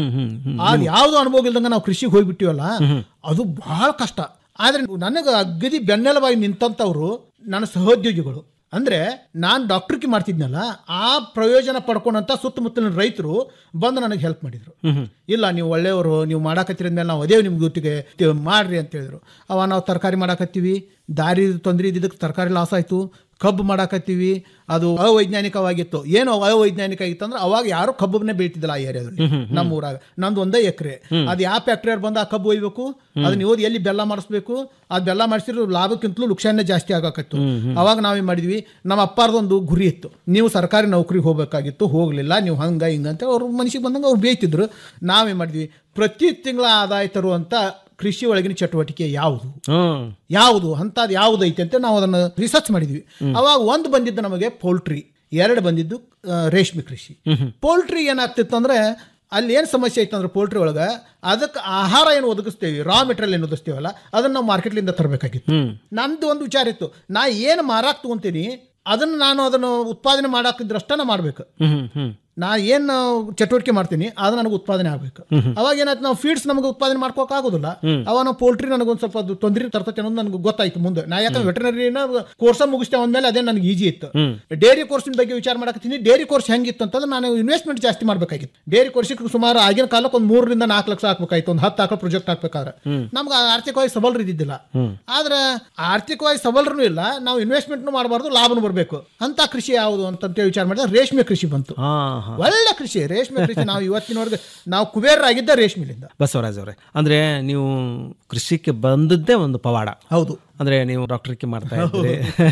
[SPEAKER 24] ಆಗ ಯಾವ್ದು ಅನುಭವ ಇಲ್ದಂಗ ನಾವು ಕೃಷಿಗೆ ಹೋಗ್ಬಿಟ್ಟಿವಲ್ಲ ಅದು ಬಹಳ ಕಷ್ಟ ಆದ್ರೆ ನನಗೆ ಅಗದಿ ಬೆನ್ನೆಲುಬಾಗಿ ನಿಂತಂಥವ್ರು ನನ್ನ ಸಹೋದ್ಯೋಗಿಗಳು ಅಂದ್ರೆ ನಾನು ಡಾಕ್ಟರ್ಗೆ ಮಾಡ್ತಿದ್ನಲ್ಲ ಆ ಪ್ರಯೋಜನ ಪಡ್ಕೊಂಡಂತ ಸುತ್ತಮುತ್ತಲಿನ ರೈತರು ಬಂದು ನನಗೆ ಹೆಲ್ಪ್ ಮಾಡಿದ್ರು ಇಲ್ಲ ನೀವು ಒಳ್ಳೆಯವರು ನೀವು ಮಾಡಾಕತ್ತಿರ ಮೇಲೆ ನಾವು ಅದೇ ನಿಮ್ಗೆ ಗೊತ್ತಿಗೆ ತಿ- ಮಾಡ್ರಿ ಅಂತ ಹೇಳಿದ್ರು ಅವ ನಾವು ತರಕಾರಿ ಮಾಡಾಕತ್ತೀವಿ ದಾರಿ ತೊಂದರೆ ಇದ್ದಿದ್ದಕ್ಕೆ ತರಕಾರಿ ಲಾಸ್ ಆಯ್ತು ಕಬ್ಬು ಮಾಡಾಕತ್ತೀವಿ ಅದು ಅವೈಜ್ಞಾನಿಕವಾಗಿತ್ತು ಏನು ಅವೈಜ್ಞಾನಿಕ ಆಗಿತ್ತು ಅಂದ್ರೆ ಅವಾಗ ಯಾರು ಕಬ್ಬನ್ನೇ ಬೆಳಿತಿದ್ದಿಲ್ಲ ಆ ಏರಿಯಾದಲ್ಲಿ ನಮ್ಮ ಊರಾಗ ನಂದು ಒಂದೇ ಎಕರೆ ಅದು ಯಾವ ಫ್ಯಾಕ್ಟ್ರಿಯವ್ರು ಬಂದು ಆ ಕಬ್ಬು ಒಯ್ಬೇಕು ಅದನ್ನ ಓದಿ ಎಲ್ಲಿ ಬೆಲ್ಲ ಮಾಡಿಸ್ಬೇಕು ಆ ಬೆಲ್ಲ ಮಾಡಿಸಿದ್ರು ಲಾಭಕ್ಕಿಂತಲೂ ಲುಕ್ಷಾನೇ ಜಾಸ್ತಿ ಆಗಾಕತ್ತು ಅವಾಗ ನಾವೇನ್ ಮಾಡಿದ್ವಿ ನಮ್ಮ ಅಪ್ಪಾರ್ದೊಂದು ಗುರಿ ಇತ್ತು ನೀವು ಸರ್ಕಾರಿ ನೌಕರಿಗೆ ಹೋಗ್ಬೇಕಾಗಿತ್ತು ಹೋಗ್ಲಿಲ್ಲ ನೀವು ಹಂಗ ಹಿಂಗ ಅಂತ ಅವ್ರ ಮನಸ್ಸಿಗೆ ಬಂದಂಗೆ ಅವ್ರು ಬೇಯ್ತಿದ್ರು ನಾವೇನ್ ಮಾಡಿದ್ವಿ ಪ್ರತಿ ತಿಂಗಳ ಆದಾಯ ತರುವಂತ ಕೃಷಿ ಒಳಗಿನ ಚಟುವಟಿಕೆ ಯಾವುದು ಯಾವುದು ಅಂತದ್ ಯಾವುದು ಐತೆ ಅಂತ ನಾವು ಅದನ್ನು ರಿಸರ್ಚ್ ಮಾಡಿದ್ವಿ ಅವಾಗ ಒಂದು ಬಂದಿದ್ದು ನಮಗೆ ಪೋಲ್ಟ್ರಿ ಎರಡು ಬಂದಿದ್ದು ಆ, ರೇಷ್ಮೆ ಕೃಷಿ ಪೋಲ್ಟ್ರಿ ಏನಾಗ್ತಿತ್ತು ಅಂದ್ರೆ ಅಲ್ಲಿ ಏನು ಸಮಸ್ಯೆ ಐತೆ ಅಂದ್ರೆ ಪೋಲ್ಟ್ರಿ ಒಳಗೆ ಅದಕ್ಕೆ ಆಹಾರ ಏನು ಒದಗಿಸ್ತೇವೆ ರಾ ಮೆಟೀರಿಯಲ್ ಏನು ಒದಗಿಸ್ತೇವಲ್ಲ ಅದನ್ನ ನಾವು ಮಾರ್ಕೆಟ್ಲಿಂದ ತರಬೇಕಾಗಿತ್ತು ನಂದು ಒಂದು ವಿಚಾರ ಇತ್ತು ನಾ ಏನು ಮಾರಾಕ್ ತಗೊಂತೀನಿ ಅದನ್ನ ನಾನು ಅದನ್ನು ಉತ್ಪಾದನೆ ಮಾಡಾಕಿದ್ರಷ್ಟೇ ಮಾಡ್ಬೇಕು ನಾ ಏನು ಚಟುವಟಿಕೆ ಮಾಡ್ತೀನಿ ಅದು ನನಗೆ ಉತ್ಪಾದನೆ ಆಗಬೇಕು ಅವಾಗ ಏನಾಯ್ತು ನಾವು ಫೀಡ್ಸ್ ನಮಗೆ ಉತ್ಪಾದನೆ ಮಾಡ್ಕೋಕ್ ಆಗೋದಿಲ್ಲ ಅವಾಗ ನಾವು ಪೋಲ್ಟ್ರಿ ನನಗೊಂದು ಸ್ವಲ್ಪ ಅದು ತೊಂದರೆ ತರ್ತೈತೆ ಅನ್ನೋದು ನನಗೆ ಗೊತ್ತಾಯ್ತು ಮುಂದೆ ನಾ ಯಾಕಂದ್ರೆ ವೆಟರ್ನರಿನ ಕೋರ್ಸ್ ಮುಗಿಸ್ತೇವೆ ಅಂದ್ಮೇಲೆ ಅದೇ ನನಗೆ ಈಜಿ ಇತ್ತು ಡೈರಿ ಕೋರ್ಸಿನ ಬಗ್ಗೆ ವಿಚಾರ ಮಾಡಕತ್ತೀನಿ ಡೈರಿ ಕೋರ್ಸ್ ಹೆಂಗಿತ್ತು ಅಂತಂದ್ರೆ ನಾನು ಇನ್ವೆಸ್ಟ್ಮೆಂಟ್ ಜಾಸ್ತಿ ಮಾಡ್ಬೇಕಾಗಿತ್ತು ಡೈರಿ ಕೋರ್ಸಿಗೆ ಸುಮಾರು ಆಗಿನ ಕಾಲಕ್ಕೆ ಒಂದು ಮೂರರಿಂದ ನಾಲ್ಕು ಲಕ್ಷ ಹಾಕ್ಬೇಕಾಯ್ತು ಒಂದು ಹತ್ತು ಹಾಕೋ ಪ್ರಾಜೆಕ್ಟ್ ಹಾಕ್ಬೇಕಾದ್ರೆ ನಮ್ಗೆ ಆರ್ಥಿಕವಾಗಿ ಸಬಲರು ಇದ್ದಿದ್ದಿಲ್ಲ ಆದ್ರೆ ಆರ್ಥಿಕವಾಗಿ ಸಬಲರು ಇಲ್ಲ ನಾವು ಇನ್ವೆಸ್ಟ್ಮೆಂಟ್ನು ಮಾಡಬಾರ್ದು ಲಾಭನೂ ಬರಬೇಕು ಅಂತ ಕೃಷಿ ಯಾವುದು ಅಂತಂತ ವಿಚಾರ ಮಾಡಿದ್ರೆ ರೇಷ್ಮೆ ಕೃಷಿ ಬಂತು ಒಳ್ಳೆ ಕೃಷಿ ರೇಷ್ಮೆ ಕೃಷಿ ನಾವು ಇವತ್ತಿನವರೆಗೆ ನಾವು ಕುಬೇರರಾಗಿದ್ದ ರೇಷ್ಮೆಲಿಂದ
[SPEAKER 23] ಬಸವರಾಜ್ ಅವರೇ ಅಂದ್ರೆ ನೀವು ಕೃಷಿಗೆ ಬಂದದ್ದೇ ಒಂದು ಪವಾಡ
[SPEAKER 24] ಹೌದು
[SPEAKER 23] ಅಂದ್ರೆ ನೀವು ಡಾಕ್ಟರ್ಗೆ ಮಾಡ್ತಾ ಇದ್ರಿ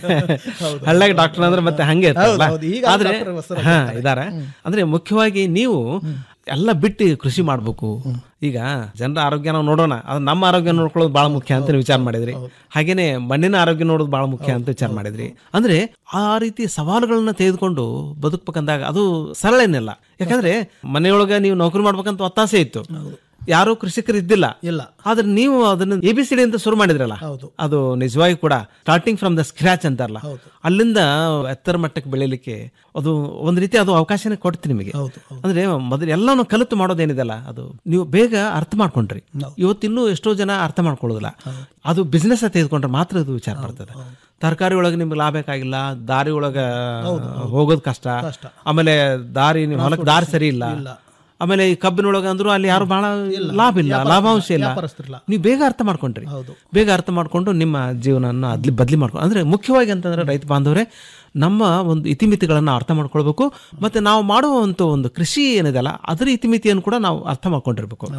[SPEAKER 23] ಹಳ್ಳಿಗೆ ಡಾಕ್ಟರ್ ಅಂದ್ರೆ ಮತ್ತೆ ಹಂಗೆ ಇರ್ತಲ್ಲ
[SPEAKER 24] ಹೌದು, ಹೌದು. ಈಗ
[SPEAKER 23] ಆದ್ರೆ
[SPEAKER 24] ಡಾಕ್ಟರ್ ಬಸವರಾಜ್
[SPEAKER 23] ಹಾ
[SPEAKER 24] ಇರ್ತಾರೆ.
[SPEAKER 23] ಇದಾರೆ ಅಂದ್ರೆ ಮುಖ್ಯವಾಗಿ ನೀವು ಎಲ್ಲ ಬಿಟ್ಟು ಕೃಷಿ ಮಾಡ್ಬೇಕು ಈಗ ಜನರ ಆರೋಗ್ಯ ನಾವು ನೋಡೋಣ ಅದು ನಮ್ಮ ಆರೋಗ್ಯ ನೋಡ್ಕೊಳ್ಳೋದು ಬಹಳ ಮುಖ್ಯ ಅಂತ ನೀವು ವಿಚಾರ ಮಾಡಿದ್ರಿ ಹಾಗೇನೆ ಮಣ್ಣಿನ ಆರೋಗ್ಯ ನೋಡೋದು ಬಹಳ ಮುಖ್ಯ ಅಂತ ವಿಚಾರ ಮಾಡಿದ್ರಿ ಅಂದ್ರೆ ಆ ರೀತಿ ಸವಾಲುಗಳನ್ನ ತೆಗೆದುಕೊಂಡು ಬದುಕ್ಬೇಕಂದಾಗ ಅದು ಸರಳ ಏನಿಲ್ಲ ಯಾಕಂದ್ರೆ ಮನೆಯೊಳಗ ನೀವು ನೌಕರಿ ಮಾಡ್ಬೇಕಂತ ಒತ್ತಾಸೆ ಇತ್ತು ಯಾರು ಕೃಷಿಕರು ಇದ್ದಿಲ್ಲ
[SPEAKER 24] ಇಲ್ಲ
[SPEAKER 23] ಆದ್ರೆ ನೀವು ಅದನ್ನ ಎ ಬಿ ಸಿ ಡಿ ಅಂತ ಶುರು ಮಾಡಿದ್ರಲ್ಲ
[SPEAKER 24] ಹೌದು.
[SPEAKER 23] ಅದು ನಿಜವಾಗಿ ಕೂಡ ಸ್ಟಾರ್ಟಿಂಗ್ ಫ್ರಮ್ ದ ಸ್ಕ್ರಾಚ್ ಅಂತಾರಲ್ಲ ಅಲ್ಲಿಂದ ಎತ್ತರ ಮಟ್ಟಕ್ಕೆ ಬೆಳಿಲಿಕ್ಕೆ ಅದು ಒಂದ್ ರೀತಿ ಅದು ಅವಕಾಶನೇ ಕೊಡ್ತು ನಿಮಗೆ ಅಂದ್ರೆ ಮೊದಲು ಎಲ್ಲಾನು ಕಲಿತು ಮಾಡೋದೇನಿದೆಲ್ಲ ಅದು ನೀವು ಬೇಗ ಅರ್ಥ ಮಾಡ್ಕೊಂಡ್ರಿ ಇವತ್ತಿನ್ನೂ ಎಷ್ಟೋ ಜನ ಅರ್ಥ ಮಾಡ್ಕೊಳ್ಳೋದಿಲ್ಲ ಅದು ಬಿಸ್ನೆಸ್ ತೆಗೆದುಕೊಂಡ್ರೆ ಮಾತ್ರ ಅದು ವಿಚಾರ ಬರ್ತದೆ ತರಕಾರಿ ಒಳಗೆ ನಿಮ್ಗೆ ಲಾಭ ಬೇಕಾಗಿಲ್ಲ ದಾರಿ ಒಳಗ ಹೋಗೋದು ಕಷ್ಟ ಆಮೇಲೆ ದಾರಿ ನೀವು ಹೊಲಕ್ಕೆ ದಾರಿ ಸರಿ ಇಲ್ಲ ಆಮೇಲೆ ಈ ಕಬ್ಬಿನೊಳಗೆ ಅಂದ್ರು ಅಲ್ಲಿ ಯಾರು ಬಹಳ ಲಾಭ ಇಲ್ಲ ಲಾಭಾಂಶ ಇಲ್ಲ
[SPEAKER 24] ವ್ಯಾಪಾರಸ್ಥರಿಲ್ಲ.
[SPEAKER 23] ನೀವು ಬೇಗ ಅರ್ಥ ಮಾಡ್ಕೊಂಡ್ರಿ ಬೇಗ ಅರ್ಥ ಮಾಡ್ಕೊಂಡು ನಿಮ್ಮ ಜೀವನನ ಅದ್ಲಿ ಬದಲಿ ಮಾಡ್ಕೊಂಡು ಅಂದ್ರೆ ಮುಖ್ಯವಾಗಿ ಅಂತಂದ್ರೆ ರೈತ ಬಾಂಧವರೇ ನಮ್ಮ ಒಂದು ಇತಿಮಿತಿಗಳನ್ನ ಅರ್ಥ ಮಾಡ್ಕೊಳ್ಬೇಕು ಮತ್ತೆ ನಾವು ಮಾಡುವಂತ ಒಂದು ಕೃಷಿ ಏನಿದೆಲ್ಲ ಅದರ ಇತಿಮಿತಿಯನ್ನು ಕೂಡ ನಾವು ಅರ್ಥ ಮಾಡ್ಕೊಂಡಿರ್ಬೇಕು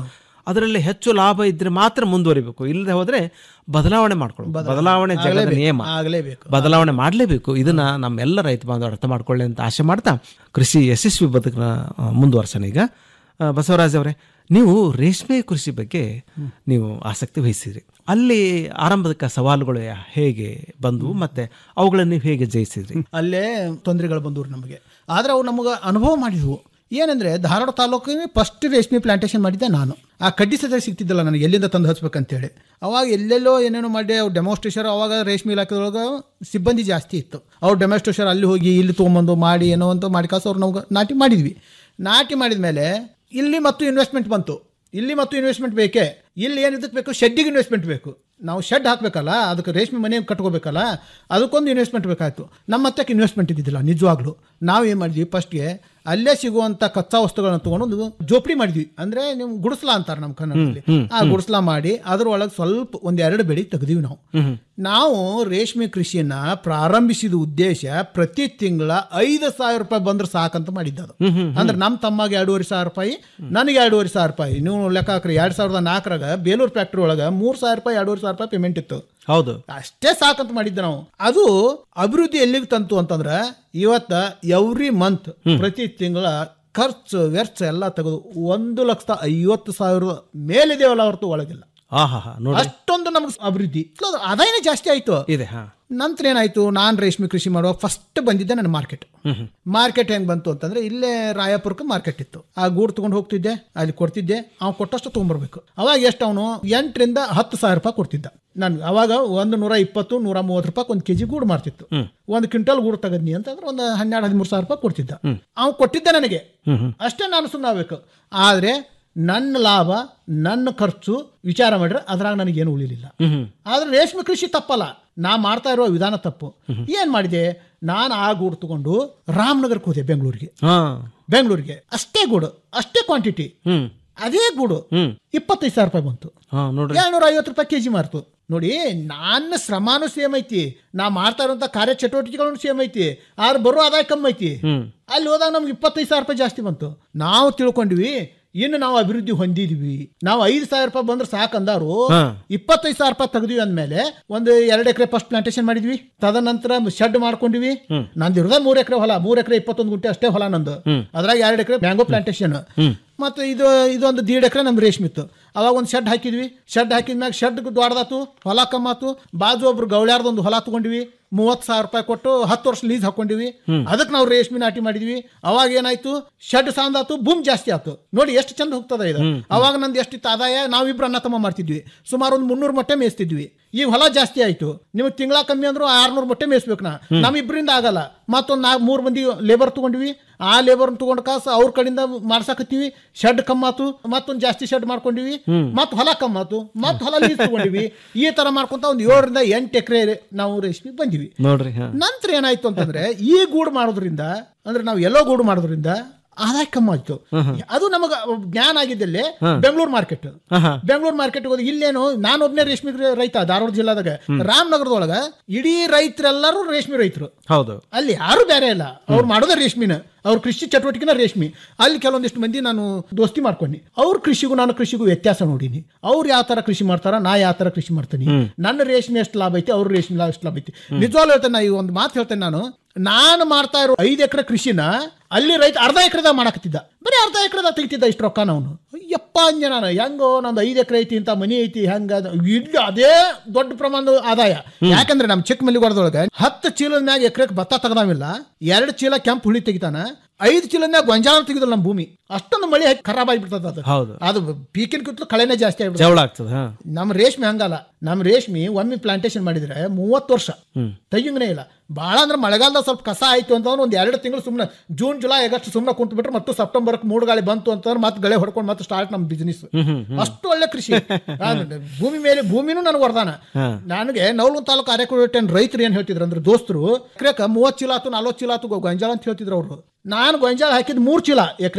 [SPEAKER 23] ಅದರಲ್ಲಿ ಹೆಚ್ಚು ಲಾಭ ಇದ್ರೆ ಮಾತ್ರ ಮುಂದುವರಿಬೇಕು ಇಲ್ಲದೆ ಹೋದ್ರೆ ಬದಲಾವಣೆ ಮಾಡ್ಕೊಳ್ಳೋದು ಬದಲಾವಣೆ ಜಗದ
[SPEAKER 24] ಆಗ್ಲೇಬೇಕು,
[SPEAKER 23] ನಿಯಮ
[SPEAKER 24] ಆಗ್ಲೇಬೇಕು.
[SPEAKER 23] ಬದಲಾವಣೆ ಮಾಡಲೇಬೇಕು ಇದನ್ನ ನಮ್ಮೆಲ್ಲ ರೈತ ಬಾಂಧವರು ಅರ್ಥ ಮಾಡ್ಕೊಳ್ಳಿ ಅಂತ ಆಶೆ ಮಾಡ್ತಾ ಕೃಷಿ ಯಶಸ್ವಿ ಬದುಕನ್ನ ಆ, ಮುಂದುವರ್ಸೋಣ ಈಗ ಆ, ಬಸವರಾಜ್ ಅವರೇ ನೀವು ರೇಷ್ಮೆ ಕೃಷಿ ಬಗ್ಗೆ ನೀವು ಆಸಕ್ತಿ ವಹಿಸಿದ್ರಿ ಅಲ್ಲಿ ಆರಂಭದ ಸವಾಲುಗಳು ಯಾ- ಹೇಗೆ ಬಂದವು ಮತ್ತೆ ಅವುಗಳನ್ನು ನೀವು ಹೇಗೆ ಜಯಿಸಿದ್ರಿ
[SPEAKER 24] ಅಲ್ಲೇ ತೊಂದರೆಗಳು ಬಂದವು ನಮಗೆ ಆದ್ರೆ ಅವು ನಮಗೆ ಅನುಭವ ಮಾಡಿದ್ವು ಏನಂದ್ರೆ ಧಾರವಾಡ ತಾಲೂಕಿಗೆ ಫಸ್ಟ್ ರೇಷ್ಮೆ ಪ್ಲಾಂಟೇಶನ್ ಮಾಡಿದ್ದೆ ನಾನು ಆ ಕಡ್ಡಿ ಸದ ಸಿಗ್ತಿದ್ದಿಲ್ಲ ನನಗೆ ಎಲ್ಲಿಂದ ತಂದು ಹಚ್ಬೇಕಂತೇಳಿ ಅವಾಗ ಎಲ್ಲೆಲ್ಲೋ ಏನೇನೋ ಮಾಡಿ ಅವ್ರು ಡೆಮೋಸ್ಟ್ರೇಷನ್ ಅವಾಗ ರೇಷ್ಮೆ ಇಲಾಖೆದೊಳಗೆ ಸಿಬ್ಬಂದಿ ಜಾಸ್ತಿ ಇತ್ತು ಅವ್ರು ಡೆಮೋಸ್ಟ್ರೇಷನ್ ಅಲ್ಲಿ ಹೋಗಿ ಇಲ್ಲಿ ತೊಗೊಂಬಂದು ಮಾಡಿ ಏನೋ ಅಂತ ಮಾಡಿ ಕಾಸು ಅವ್ರು ನಮ್ಗೆ ನಾಟಿ ಮಾಡಿದ್ವಿ ನಾಟಿ ಮಾಡಿದ ಮೇಲೆ ಇಲ್ಲಿ ಮತ್ತು ಇನ್ವೆಸ್ಟ್ಮೆಂಟ್ ಬಂತು ಇಲ್ಲಿ ಮತ್ತು ಇನ್ವೆಸ್ಟ್ಮೆಂಟ್ ಬೇಕೇ ಇಲ್ಲಿ ಏನು ಇದಕ್ಕೆ ಬೇಕು ಶೆಡ್ಡಿಗೆ ಇನ್ವೆಸ್ಟ್ಮೆಂಟ್ ಬೇಕು ನಾವು ಶೆಡ್ ಹಾಕಬೇಕಲ್ಲ ಅದಕ್ಕೆ ರೇಷ್ಮೆ ಮನೆ ಕಟ್ಕೋಬೇಕಲ್ಲ ಅದಕ್ಕೊಂದು ಇನ್ವೆಸ್ಟ್ಮೆಂಟ್ ಬೇಕಾಯಿತು ನಮ್ಮ ಹತ್ತಕ್ಕೆ ಇನ್ವೆಸ್ಟ್ಮೆಂಟ್ ಇದ್ದಿದ್ದಿಲ್ಲ ನಿಜವಾಗ್ಲೂ ನಾವು ಏನು ಮಾಡಿದ್ವಿ ಫಸ್ಟ್ಗೆ ಅಲ್ಲೇ ಸಿಗುವಂಥ ಕಚ್ಚಾ ವಸ್ತುಗಳನ್ನ ತಗೊಂಡು ಒಂದು ಜೋಪಡಿ ಮಾಡಿದ್ವಿ ಅಂದರೆ ನೀವು ಗುಡಿಸ್ಲಾ ಅಂತಾರೆ ನಮ್ಮ ಕನ್ನಡದಲ್ಲಿ
[SPEAKER 23] ಹ್ಮ್, ಹ್ಮ್,
[SPEAKER 24] ಆ ಗುಡಿಸ್ಲಾ ಮಾಡಿ ಅದ್ರೊಳಗೆ ಸ್ವಲ್ಪ ಒಂದು ಎರಡು ಬೆಳೆ ತೆಗೆದಿವಿ ನಾವು ನಾವು ರೇಷ್ಮೆ ಕೃಷಿಯನ್ನ ಪ್ರಾರಂಭಿಸಿದ ಉದ್ದೇಶ ಪ್ರತಿ ತಿಂಗಳ ಐದು ಸಾವಿರ ರೂಪಾಯಿ ಬಂದ್ರೆ ಸಾಕಂತ ಮಾಡಿದ್ದದು ಅಂದ್ರೆ ನಮ್ಮ ತಮ್ಮಗೆ ಎರಡೂವರೆ ಸಾವಿರ ರೂಪಾಯಿ ನನಗೆ ಎರಡೂವರೆ ಸಾವಿರ ರೂಪಾಯಿ ನೀವು ಲೆಕ್ಕ ಹಾಕ್ರಿ ಎರಡ್ ಸಾವಿರದ ನಾಲ್ಕರಾಗ ಬೇಲೂರು ಫ್ಯಾಕ್ಟ್ರಿ ಒಳಗೆ ಮೂರ್ ಸಾವಿರ ರೂಪಾಯಿ ಎರಡೂವರೆ ಸಾವಿರ ರೂಪಾಯಿ ಪೇಮೆಂಟ್ ಇತ್ತು
[SPEAKER 23] ಹೌದು
[SPEAKER 24] ಅಷ್ಟೇ ಸಾಕಂತ ಮಾಡಿದ್ದೆ ನಾವು ಅದು ಅಭಿವೃದ್ಧಿ ಎಲ್ಲಿಗೆ ತಂತು ಅಂತಂದ್ರೆ ಇವತ್ತ ಎವ್ರಿ ಮಂತ್ ಪ್ರತಿ ತಿಂಗಳ ಖರ್ಚು ವೆಚ್ಚ ಎಲ್ಲ ತೆಗೆದು ಒಂದು ಲಕ್ಷದ ಐವತ್ತು ಸಾವಿರ ಮೇಲಿದೆವಲ್ಲ ಹೊರತು ಒಳಗಿಲ್ಲ
[SPEAKER 23] ಹಾ ಹಾ ಹಾ ನೋಡಿ
[SPEAKER 24] ಅಷ್ಟೊಂದು ನಮ್ಗೆ ಅಭಿವೃದ್ಧಿ ಅದು ಆದಾಯನೇ ಜಾಸ್ತಿ ಆಯ್ತು
[SPEAKER 23] ಇದೆ ಹಾ
[SPEAKER 24] ನಂತರ ಏನಾಯ್ತು ನಾನು ರೇಷ್ಮೆ ಕೃಷಿ ಮಾಡುವಾಗ ಫಸ್ಟ್ ಬಂದಿದ್ದೆ ನನ್ನ ಮಾರ್ಕೆಟ್
[SPEAKER 23] ಹ್ಮ್ ಹ್ಮ್.
[SPEAKER 24] ಮಾರ್ಕೆಟ್ ಹೆಂಗ್ ಬಂತು ಅಂತಂದ್ರೆ ಇಲ್ಲೇ ರಾಯಪುರಕ್ಕೆ ಮಾರ್ಕೆಟ್ ಇತ್ತು ಆ ಗೂಡು ತಗೊಂಡು ಹೋಗ್ತಿದ್ದೆ ಅಲ್ಲಿ ಕೊಡ್ತಿದ್ದೆ ಅವ್ನು ಕೊಟ್ಟಷ್ಟು ತೊಗೊಂಬರ್ಬೇಕು ಅವಾಗ ಎಷ್ಟು ಅವನು ಎಂಟರಿಂದ ಹತ್ತು ಸಾವಿರ ರೂಪಾಯಿ ಕೊಡ್ತಿದ್ದ ನನ್ಗೆ ಅವಾಗ ಒಂದು ನೂರ ಇಪ್ಪತ್ತು ನೂರ ಮೂವತ್ತು ರೂಪಾಯಿ ಒಂದು ಕೆಜಿ ಗೂಡು ಮಾಡ್ತಿತ್ತು
[SPEAKER 23] ಹ್ಮ್.
[SPEAKER 24] ಒಂದು ಕ್ವಿಂಟಲ್ ಗೂಡು ತಗದ್ನಿ ಅಂತಂದ್ರೆ ಒಂದು ಹನ್ನೆರಡು ಹದಿಮೂರು ಸಾವಿರ ರೂಪಾಯಿ ಕೊಡ್ತಿದ್ದ
[SPEAKER 23] ಹ್ಮ್.
[SPEAKER 24] ಅವ್ನು ಕೊಟ್ಟಿದ್ದ ನನಗೆ
[SPEAKER 23] ಹ್ಮ್ ಹ್ಮ್.
[SPEAKER 24] ಅಷ್ಟೇ ನಾನು ಸುಮ್ಮನೆ ಆಗ್ಬೇಕು ಆದ್ರೆ ನನ್ನ ಲಾಭ ನನ್ನ ಖರ್ಚು ವಿಚಾರ ಮಾಡಿದ್ರೆ ಅದ್ರಾಗ ನನಗೇನು ಉಳಿಲಿಲ್ಲ
[SPEAKER 23] ಹ್ಮ್ ಹ್ಮ್.
[SPEAKER 24] ಆದ್ರೆ ರೇಷ್ಮೆ ಕೃಷಿ ತಪ್ಪಲ್ಲ ನಾ ಮಾಡ್ತಾ ಇರೋ ವಿಧಾನ ತಪ್ಪು ಏನ್ ಮಾಡಿದೆ ನಾನು ಆ ಗೂಡು ತಗೊಂಡು ರಾಮನಗರಕ್ಕೆ ಹೋದೆ ಬೆಂಗಳೂರಿಗೆ
[SPEAKER 23] ಹಾ
[SPEAKER 24] ಬೆಂಗಳೂರಿಗೆ ಅಷ್ಟೇ ಗೂಡು ಅಷ್ಟೇ ಕ್ವಾಂಟಿಟಿ
[SPEAKER 23] ಹ್ಮ್
[SPEAKER 24] ಅದೇ ಗೂಡು
[SPEAKER 23] ಹ್ಮ್
[SPEAKER 24] ಇಪ್ಪತ್ತೈದು ಸಾವಿರ ರೂಪಾಯಿ ಬಂತು
[SPEAKER 23] ಹಾ ನೋಡ್ರಿ
[SPEAKER 24] ಏಳ್ನೂರ ಐವತ್ತು ರೂಪಾಯಿ ಕೆಜಿ ಮಾರ್ತು ನೋಡಿ ನನ್ನ ಶ್ರಮಾನು ಸೇಮ್ ಐತಿ ನಾ ಮಾಡ್ತಾ ಇರುವಂತ ಕಾರ್ಯ ಚಟುವಟಿಕೆಗಳನ್ನು ಸೇಮ್ ಐತಿ ಆದ್ರೆ ಬರೋ ಆದಾಯ ಕಮ್ಮಿ ಐತಿ
[SPEAKER 23] ಹ್ಮ್
[SPEAKER 24] ಅಲ್ಲಿ ಹೋದಾಗ ನಮ್ಗೆ ಇಪ್ಪತ್ತೈದು ಸಾವಿರ ರೂಪಾಯಿ ಜಾಸ್ತಿ ಬಂತು ನಾವು ತಿಳ್ಕೊಂಡ್ವಿ ಇನ್ನು ನಾವು ಅಭಿವೃದ್ಧಿ ಹೊಂದಿದ್ವಿ ನಾವು ಐದು ಸಾವಿರ ರೂಪಾಯಿ ಬಂದ್ರೆ ಸಾಕಂದಾರು
[SPEAKER 23] ಹಾ.
[SPEAKER 24] ಇಪ್ಪತ್ತೈದು ಸಾವಿರ ರೂಪಾಯಿ ತೆಗ್ದ್ವಿ ಅಂದ್ಮೇಲೆ ಒಂದು ಎರಡು ಎಕರೆ ಫಸ್ಟ್ ಪ್ಲಾಂಟೇಶನ್ ಮಾಡಿದ್ವಿ ತದನಂತರ ಶೆಡ್ ಮಾಡ್ಕೊಂಡಿವಿ
[SPEAKER 23] ಹ್ಮ್.
[SPEAKER 24] ನಂದು ಇರೋದ ಮೂರ್ ಎಕರೆ ಹೊಲ ಮೂರ್ ಎಕರೆ ಇಪ್ಪತ್ತೊಂದು ಗುಂಟೆ ಅಷ್ಟೇ ಹೊಲ ನಂದು
[SPEAKER 23] ಹ್ಮ್.
[SPEAKER 24] ಅದ್ರಾಗ ಎರಡು ಎಕರೆ ಮ್ಯಾಂಗೋ ಪ್ಲಾಂಟೇಶನ್
[SPEAKER 23] ಹ್ಮ್
[SPEAKER 24] ಮತ್ತೆ ಇದು ಇದೊಂದು ದೀಡ್ ಎಕರೆ ನಮ್ದು ರೇಷ್ಮೆ ಇತ್ತು ಅವಾಗ ಒಂದು ಶೆಡ್ ಹಾಕಿದ್ವಿ ಶೆಡ್ ಹಾಕಿದ್ಮ್ಯಾಗ ಶೆಡ್ ದೊಡ್ಡದಾತು ಹೊಲ ಕಮ್ಮಾತು ಬಾಜು ಒಬ್ರು ಗೌಳ್ಯಾರ್ದೊಂದು ಹೊಲ ತಗೊಂಡಿವಿ ಮೂವತ್ತು ಸಾವಿರ ರೂಪಾಯಿ ಕೊಟ್ಟು ಹತ್ತು ವರ್ಷ ಲೀಸ್ ಹಾಕೊಂಡಿವಿ
[SPEAKER 23] ಹ್ಮ್.
[SPEAKER 24] ಅದಕ್ಕೆ ನಾವು ರೇಷ್ಮೆ ನಾಟಿ ಮಾಡಿದ್ವಿ ಅವಾಗ ಏನಾಯ್ತು ಶೆಡ್ ಸಾಂದಾತು ಭೂಮಿ ಜಾಸ್ತಿ ಆಯ್ತು ನೋಡಿ ಎಷ್ಟು ಚಂದ ಹೋಗ್ತದ ಇದು
[SPEAKER 23] ಹ್ಮ್.
[SPEAKER 24] ಅವಾಗ ನಂದು ಎಷ್ಟಿತ್ತು ಆದಾಯ ನಾವಿಬ್ರು ಅನ್ನ ತಮ್ಮ ಮಾಡ್ತಿದ್ವಿ ಸುಮಾರು ಒಂದು ಮುನ್ನೂರು ಮೊಟ್ಟೆ ಮೇಯಿಸ್ತಿದ್ವಿ ಈಗ ಹೊಲ ಜಾಸ್ತಿ ಆಯ್ತು ನಿಮಗೆ ತಿಂಗಳ ಕಮ್ಮಿ ಅಂದ್ರು ಆರ್ನೂರು ಮೊಟ್ಟೆ ಮೇಯಿಸ್ಬೇಕು ನಾ ನಮ್ಮಿಬ್ಬರಿಂದ ಆಗಲ್ಲ ಮತ್ತೊಂದು ನಾಲ್ಕು ಮೂರು ಮಂದಿ ಲೇಬರ್ ತಗೊಂಡ್ವಿ ಆ ಲೇಬರ್ ತಗೊಂಡ್ ಕಾಸು ಅವ್ರ ಕಡೆಯಿಂದ ಮಾಡ್ಸಾಕತ್ತೀವಿ ಶೆಡ್ ಕಮ್ಮಾತು ಮತ್ತೊಂದು ಜಾಸ್ತಿ ಶೆಡ್ ಮಾಡ್ಕೊಂಡಿವಿ
[SPEAKER 23] ಹ್ಮ್.
[SPEAKER 24] ಮತ್ ಹೊಲ ಕಮ್ಮಾತು ಮತ್ ಹೊಲ ಲೀಸ್ ತಗೊಂಡಿವಿ ಈ ತರ ಮಾಡ್ಕೊಂತ ಒಂದು ಏಳರಿಂದ ಎಂಟು ಎಕರೆ ನಾವು ರೇಷ್ಮೆ ಬಂದಿವಿ
[SPEAKER 23] ನೋಡ್ರಿ ಹಾ
[SPEAKER 24] ನಂತರ ಏನಾಯ್ತು ಅಂತಂದ್ರೆ ಈ ಗೂಡು ಮಾಡೋದ್ರಿಂದ ಅಂದ್ರೆ ನಾವು ಎಲ್ಲೋ ಗೂಡು ಮಾಡೋದ್ರಿಂದ ಆದಾಯ ಕಮ್ಮಿ ಆಯ್ತು ಅದು ನಮಗ ಜ್ಞಾನ ಆಗಿದ್ದಲ್ಲಿ
[SPEAKER 23] ಹಾ.
[SPEAKER 24] ಬೆಂಗಳೂರು ಮಾರ್ಕೆಟ್
[SPEAKER 23] ಹಾ ಹಾ
[SPEAKER 24] ಬೆಂಗಳೂರು ಮಾರ್ಕೆಟ್ ಹೋಗಿ ಇಲ್ಲೇನು ನಾನು ಒಬ್ಬನೇ ರೇಷ್ಮೆ ರೈತ ಧಾರವಾಡ ಜಿಲ್ಲಾದಾಗ ರಾಮನಗರದೊಳಗ ಇಡೀ ರೈತರೆಲ್ಲರೂ ರೇಷ್ಮೆ ರೈತರು
[SPEAKER 23] ಹೌದು
[SPEAKER 24] ಅಲ್ಲಿ ಯಾರು ಬೇರೆ ಇಲ್ಲ ಅವ್ರು ಮಾಡೋದೇ ರೇಷ್ಮಿನ ಅವ್ರ ಕೃಷಿ ಚಟುವಟಿಕೆನ ರೇಷ್ಮೆ ಅಲ್ಲಿ ಕೆಲವೊಂದಿಷ್ಟು ಮಂದಿ ನಾನು ದೋಸ್ತಿ ಮಾಡ್ಕೊಂಡಿ ಅವ್ರ ಕೃಷಿಗೂ ನಾನು ಕೃಷಿಗೂ ವ್ಯತ್ಯಾಸ ನೋಡೀನಿ ಅವ್ರು ಯಾವ ತರ ಕೃಷಿ ಮಾಡ್ತಾರ ನಾ ಯಾವ ತರ ಕೃಷಿ ಮಾಡ್ತೀನಿ ನನ್ನ ರೇಷ್ಮೆ ಎಷ್ಟು ಲಾಭ ಐತಿ ಅವ್ರ ರೇಷ್ಮೆ ಲಾಭ ಎಷ್ಟು ಲಾಭ ಐತಿ ನಿಜವಾಗ್ಲೂ ಹೇಳ್ತೇನೆ ನಾ ಈ ಒಂದು ಮಾತು ಹೇಳ್ತೇನೆ ನಾನು ನಾನು ಮಾಡ್ತಾ ಇರೋ ಐದು ಎಕರೆ ಕೃಷಿನ ಅಲ್ಲಿ ರೈತ ಅರ್ಧ ಎಕರೆದಾಗ ಮಾಡಕತ್ತಿದ್ದ ಬರೀ ಅರ್ಧ ಎಕರೆದಾಗ ತೆಗಿತಿದ್ದ ಇಷ್ಟು ರೊಕ್ಕ ಅವನು ಯಪ್ಪ ಅಂಜ ನಾನು ಹೆಂಗೋ ನಂದು ಐದು ಎಕರೆ ಐತಿ ಅಂತ ಮನಿ ಐತಿ ಹೆಂಗ ಅದು? ಇಲ್ಲಿ ಅದೇ ದೊಡ್ಡ ಪ್ರಮಾಣದ ಆದಾಯ ಯಾಕಂದ್ರೆ ನಮ್ಮ ಚಿಕ್ಕಮಲ್ಲಿಗೌಡದೊಳಗೆ ಹತ್ತು ಚೀಲದ ಮ್ಯಾಗ ಎಕರೆಗೆ ಭತ್ತ ತೆಗ್ದಾವಿಲ್ಲ ಎರಡು ಚೀಲ ಕೆಂಪು ಹುಳಿ ತೆಗಿತಾನ ಐದು ಚೀಲದ ಮ್ಯಾಗ ಗೊಂಜಾಳ ತೆಗಿದಲ್ಲ ನಮ್ಮ ಭೂಮಿ ಅಷ್ಟೊಂದು ಮಳಿ ಹಾಕಿ ಖರಾಬ್ ಆಗಿಬಿಡ್ತದ ಅದು
[SPEAKER 23] ಹೌದು
[SPEAKER 24] ಅದು ಪೀಕಿನ ಕಿತ್ಲು ಕಳೆನೇ ಜಾಸ್ತಿ ಆಗ್ಬಿಡ್ತದೆ
[SPEAKER 23] ಜವಳ ಆಗ್ತದ ಹಾ
[SPEAKER 24] ನಮ್ಮ ರೇಷ್ಮೆ ಹಂಗಲ್ಲ ನಮ್ಮ ರೇಷ್ಮೆ ಒಮ್ಮೆ ಪ್ಲಾಂಟೇಶನ್ ಮಾಡಿದ್ರೆ ಮೂವತ್ತು ವರ್ಷ
[SPEAKER 23] ಹ್ಮ್
[SPEAKER 24] ತೆಗಿಂಗನೇ ಇಲ್ಲ ಭಾಳ ಅಂದ್ರೆ ಮಳೆಗಾಲದಾಗ ಸ್ವಲ್ಪ ಕಸ ಆಯ್ತು ಅಂತಂದ್ರೆ ಒಂದು ಎರಡು ತಿಂಗಳು ಸುಮ್ಮನೆ ಜೂನ್ ಜುಲೈ ಆಗಸ್ಟ್ ಸುಮ್ಮನೆ ಕುಂತು ಬಿಟ್ರೆ ಮತ್ತು ಸೆಪ್ಟೆಂಬರ್ಗೆ ಮೂರು ಗಾಳಿ ಬಂತು ಅಂತಂದ್ರೆ ಮತ್ತೆ ಗಳೆ ಹೊಡ್ಕೊಂಡು ಮತ್ತೆ ಸ್ಟಾರ್ಟ್ ನಮ್ಮ ಬಿಸ್ನೆಸ್
[SPEAKER 23] ಹ್ಮ್ ಹ್ಮ್ ಹ್ಮ್.
[SPEAKER 24] ಅಷ್ಟು ಒಳ್ಳೆ ಕೃಷಿ ನಾನು ಭೂಮಿ ಮೇಲೆ ಭೂಮಿನೂ ನನಗೆ ವರದಾನ
[SPEAKER 23] ಹಾ.
[SPEAKER 24] ನನಗೆ ನವಲಗುಂದ ತಾಲೂಕು ಅರೆಕೋಟೆನ್ ರೈತರು ಏನ್ ಹೇಳ್ತಿದ್ರು ಅಂದ್ರೆ ದೋಸ್ತರು ಎಕರೆಕ ಮೂವತ್ತು ಚೀಲ ಆತು ನಲ್ವತ್ತು ಚೀಲ ಆತು ಗೊಂಜಾಳ ಅಂತ ಹೇಳ್ತಿದ್ರು ಅವರು ನಾನು ಗೊಂಜಾಳ ಹಾಕಿದ್ ಮೂರ್ ಚೀಲ ಎಕರೆಗೆ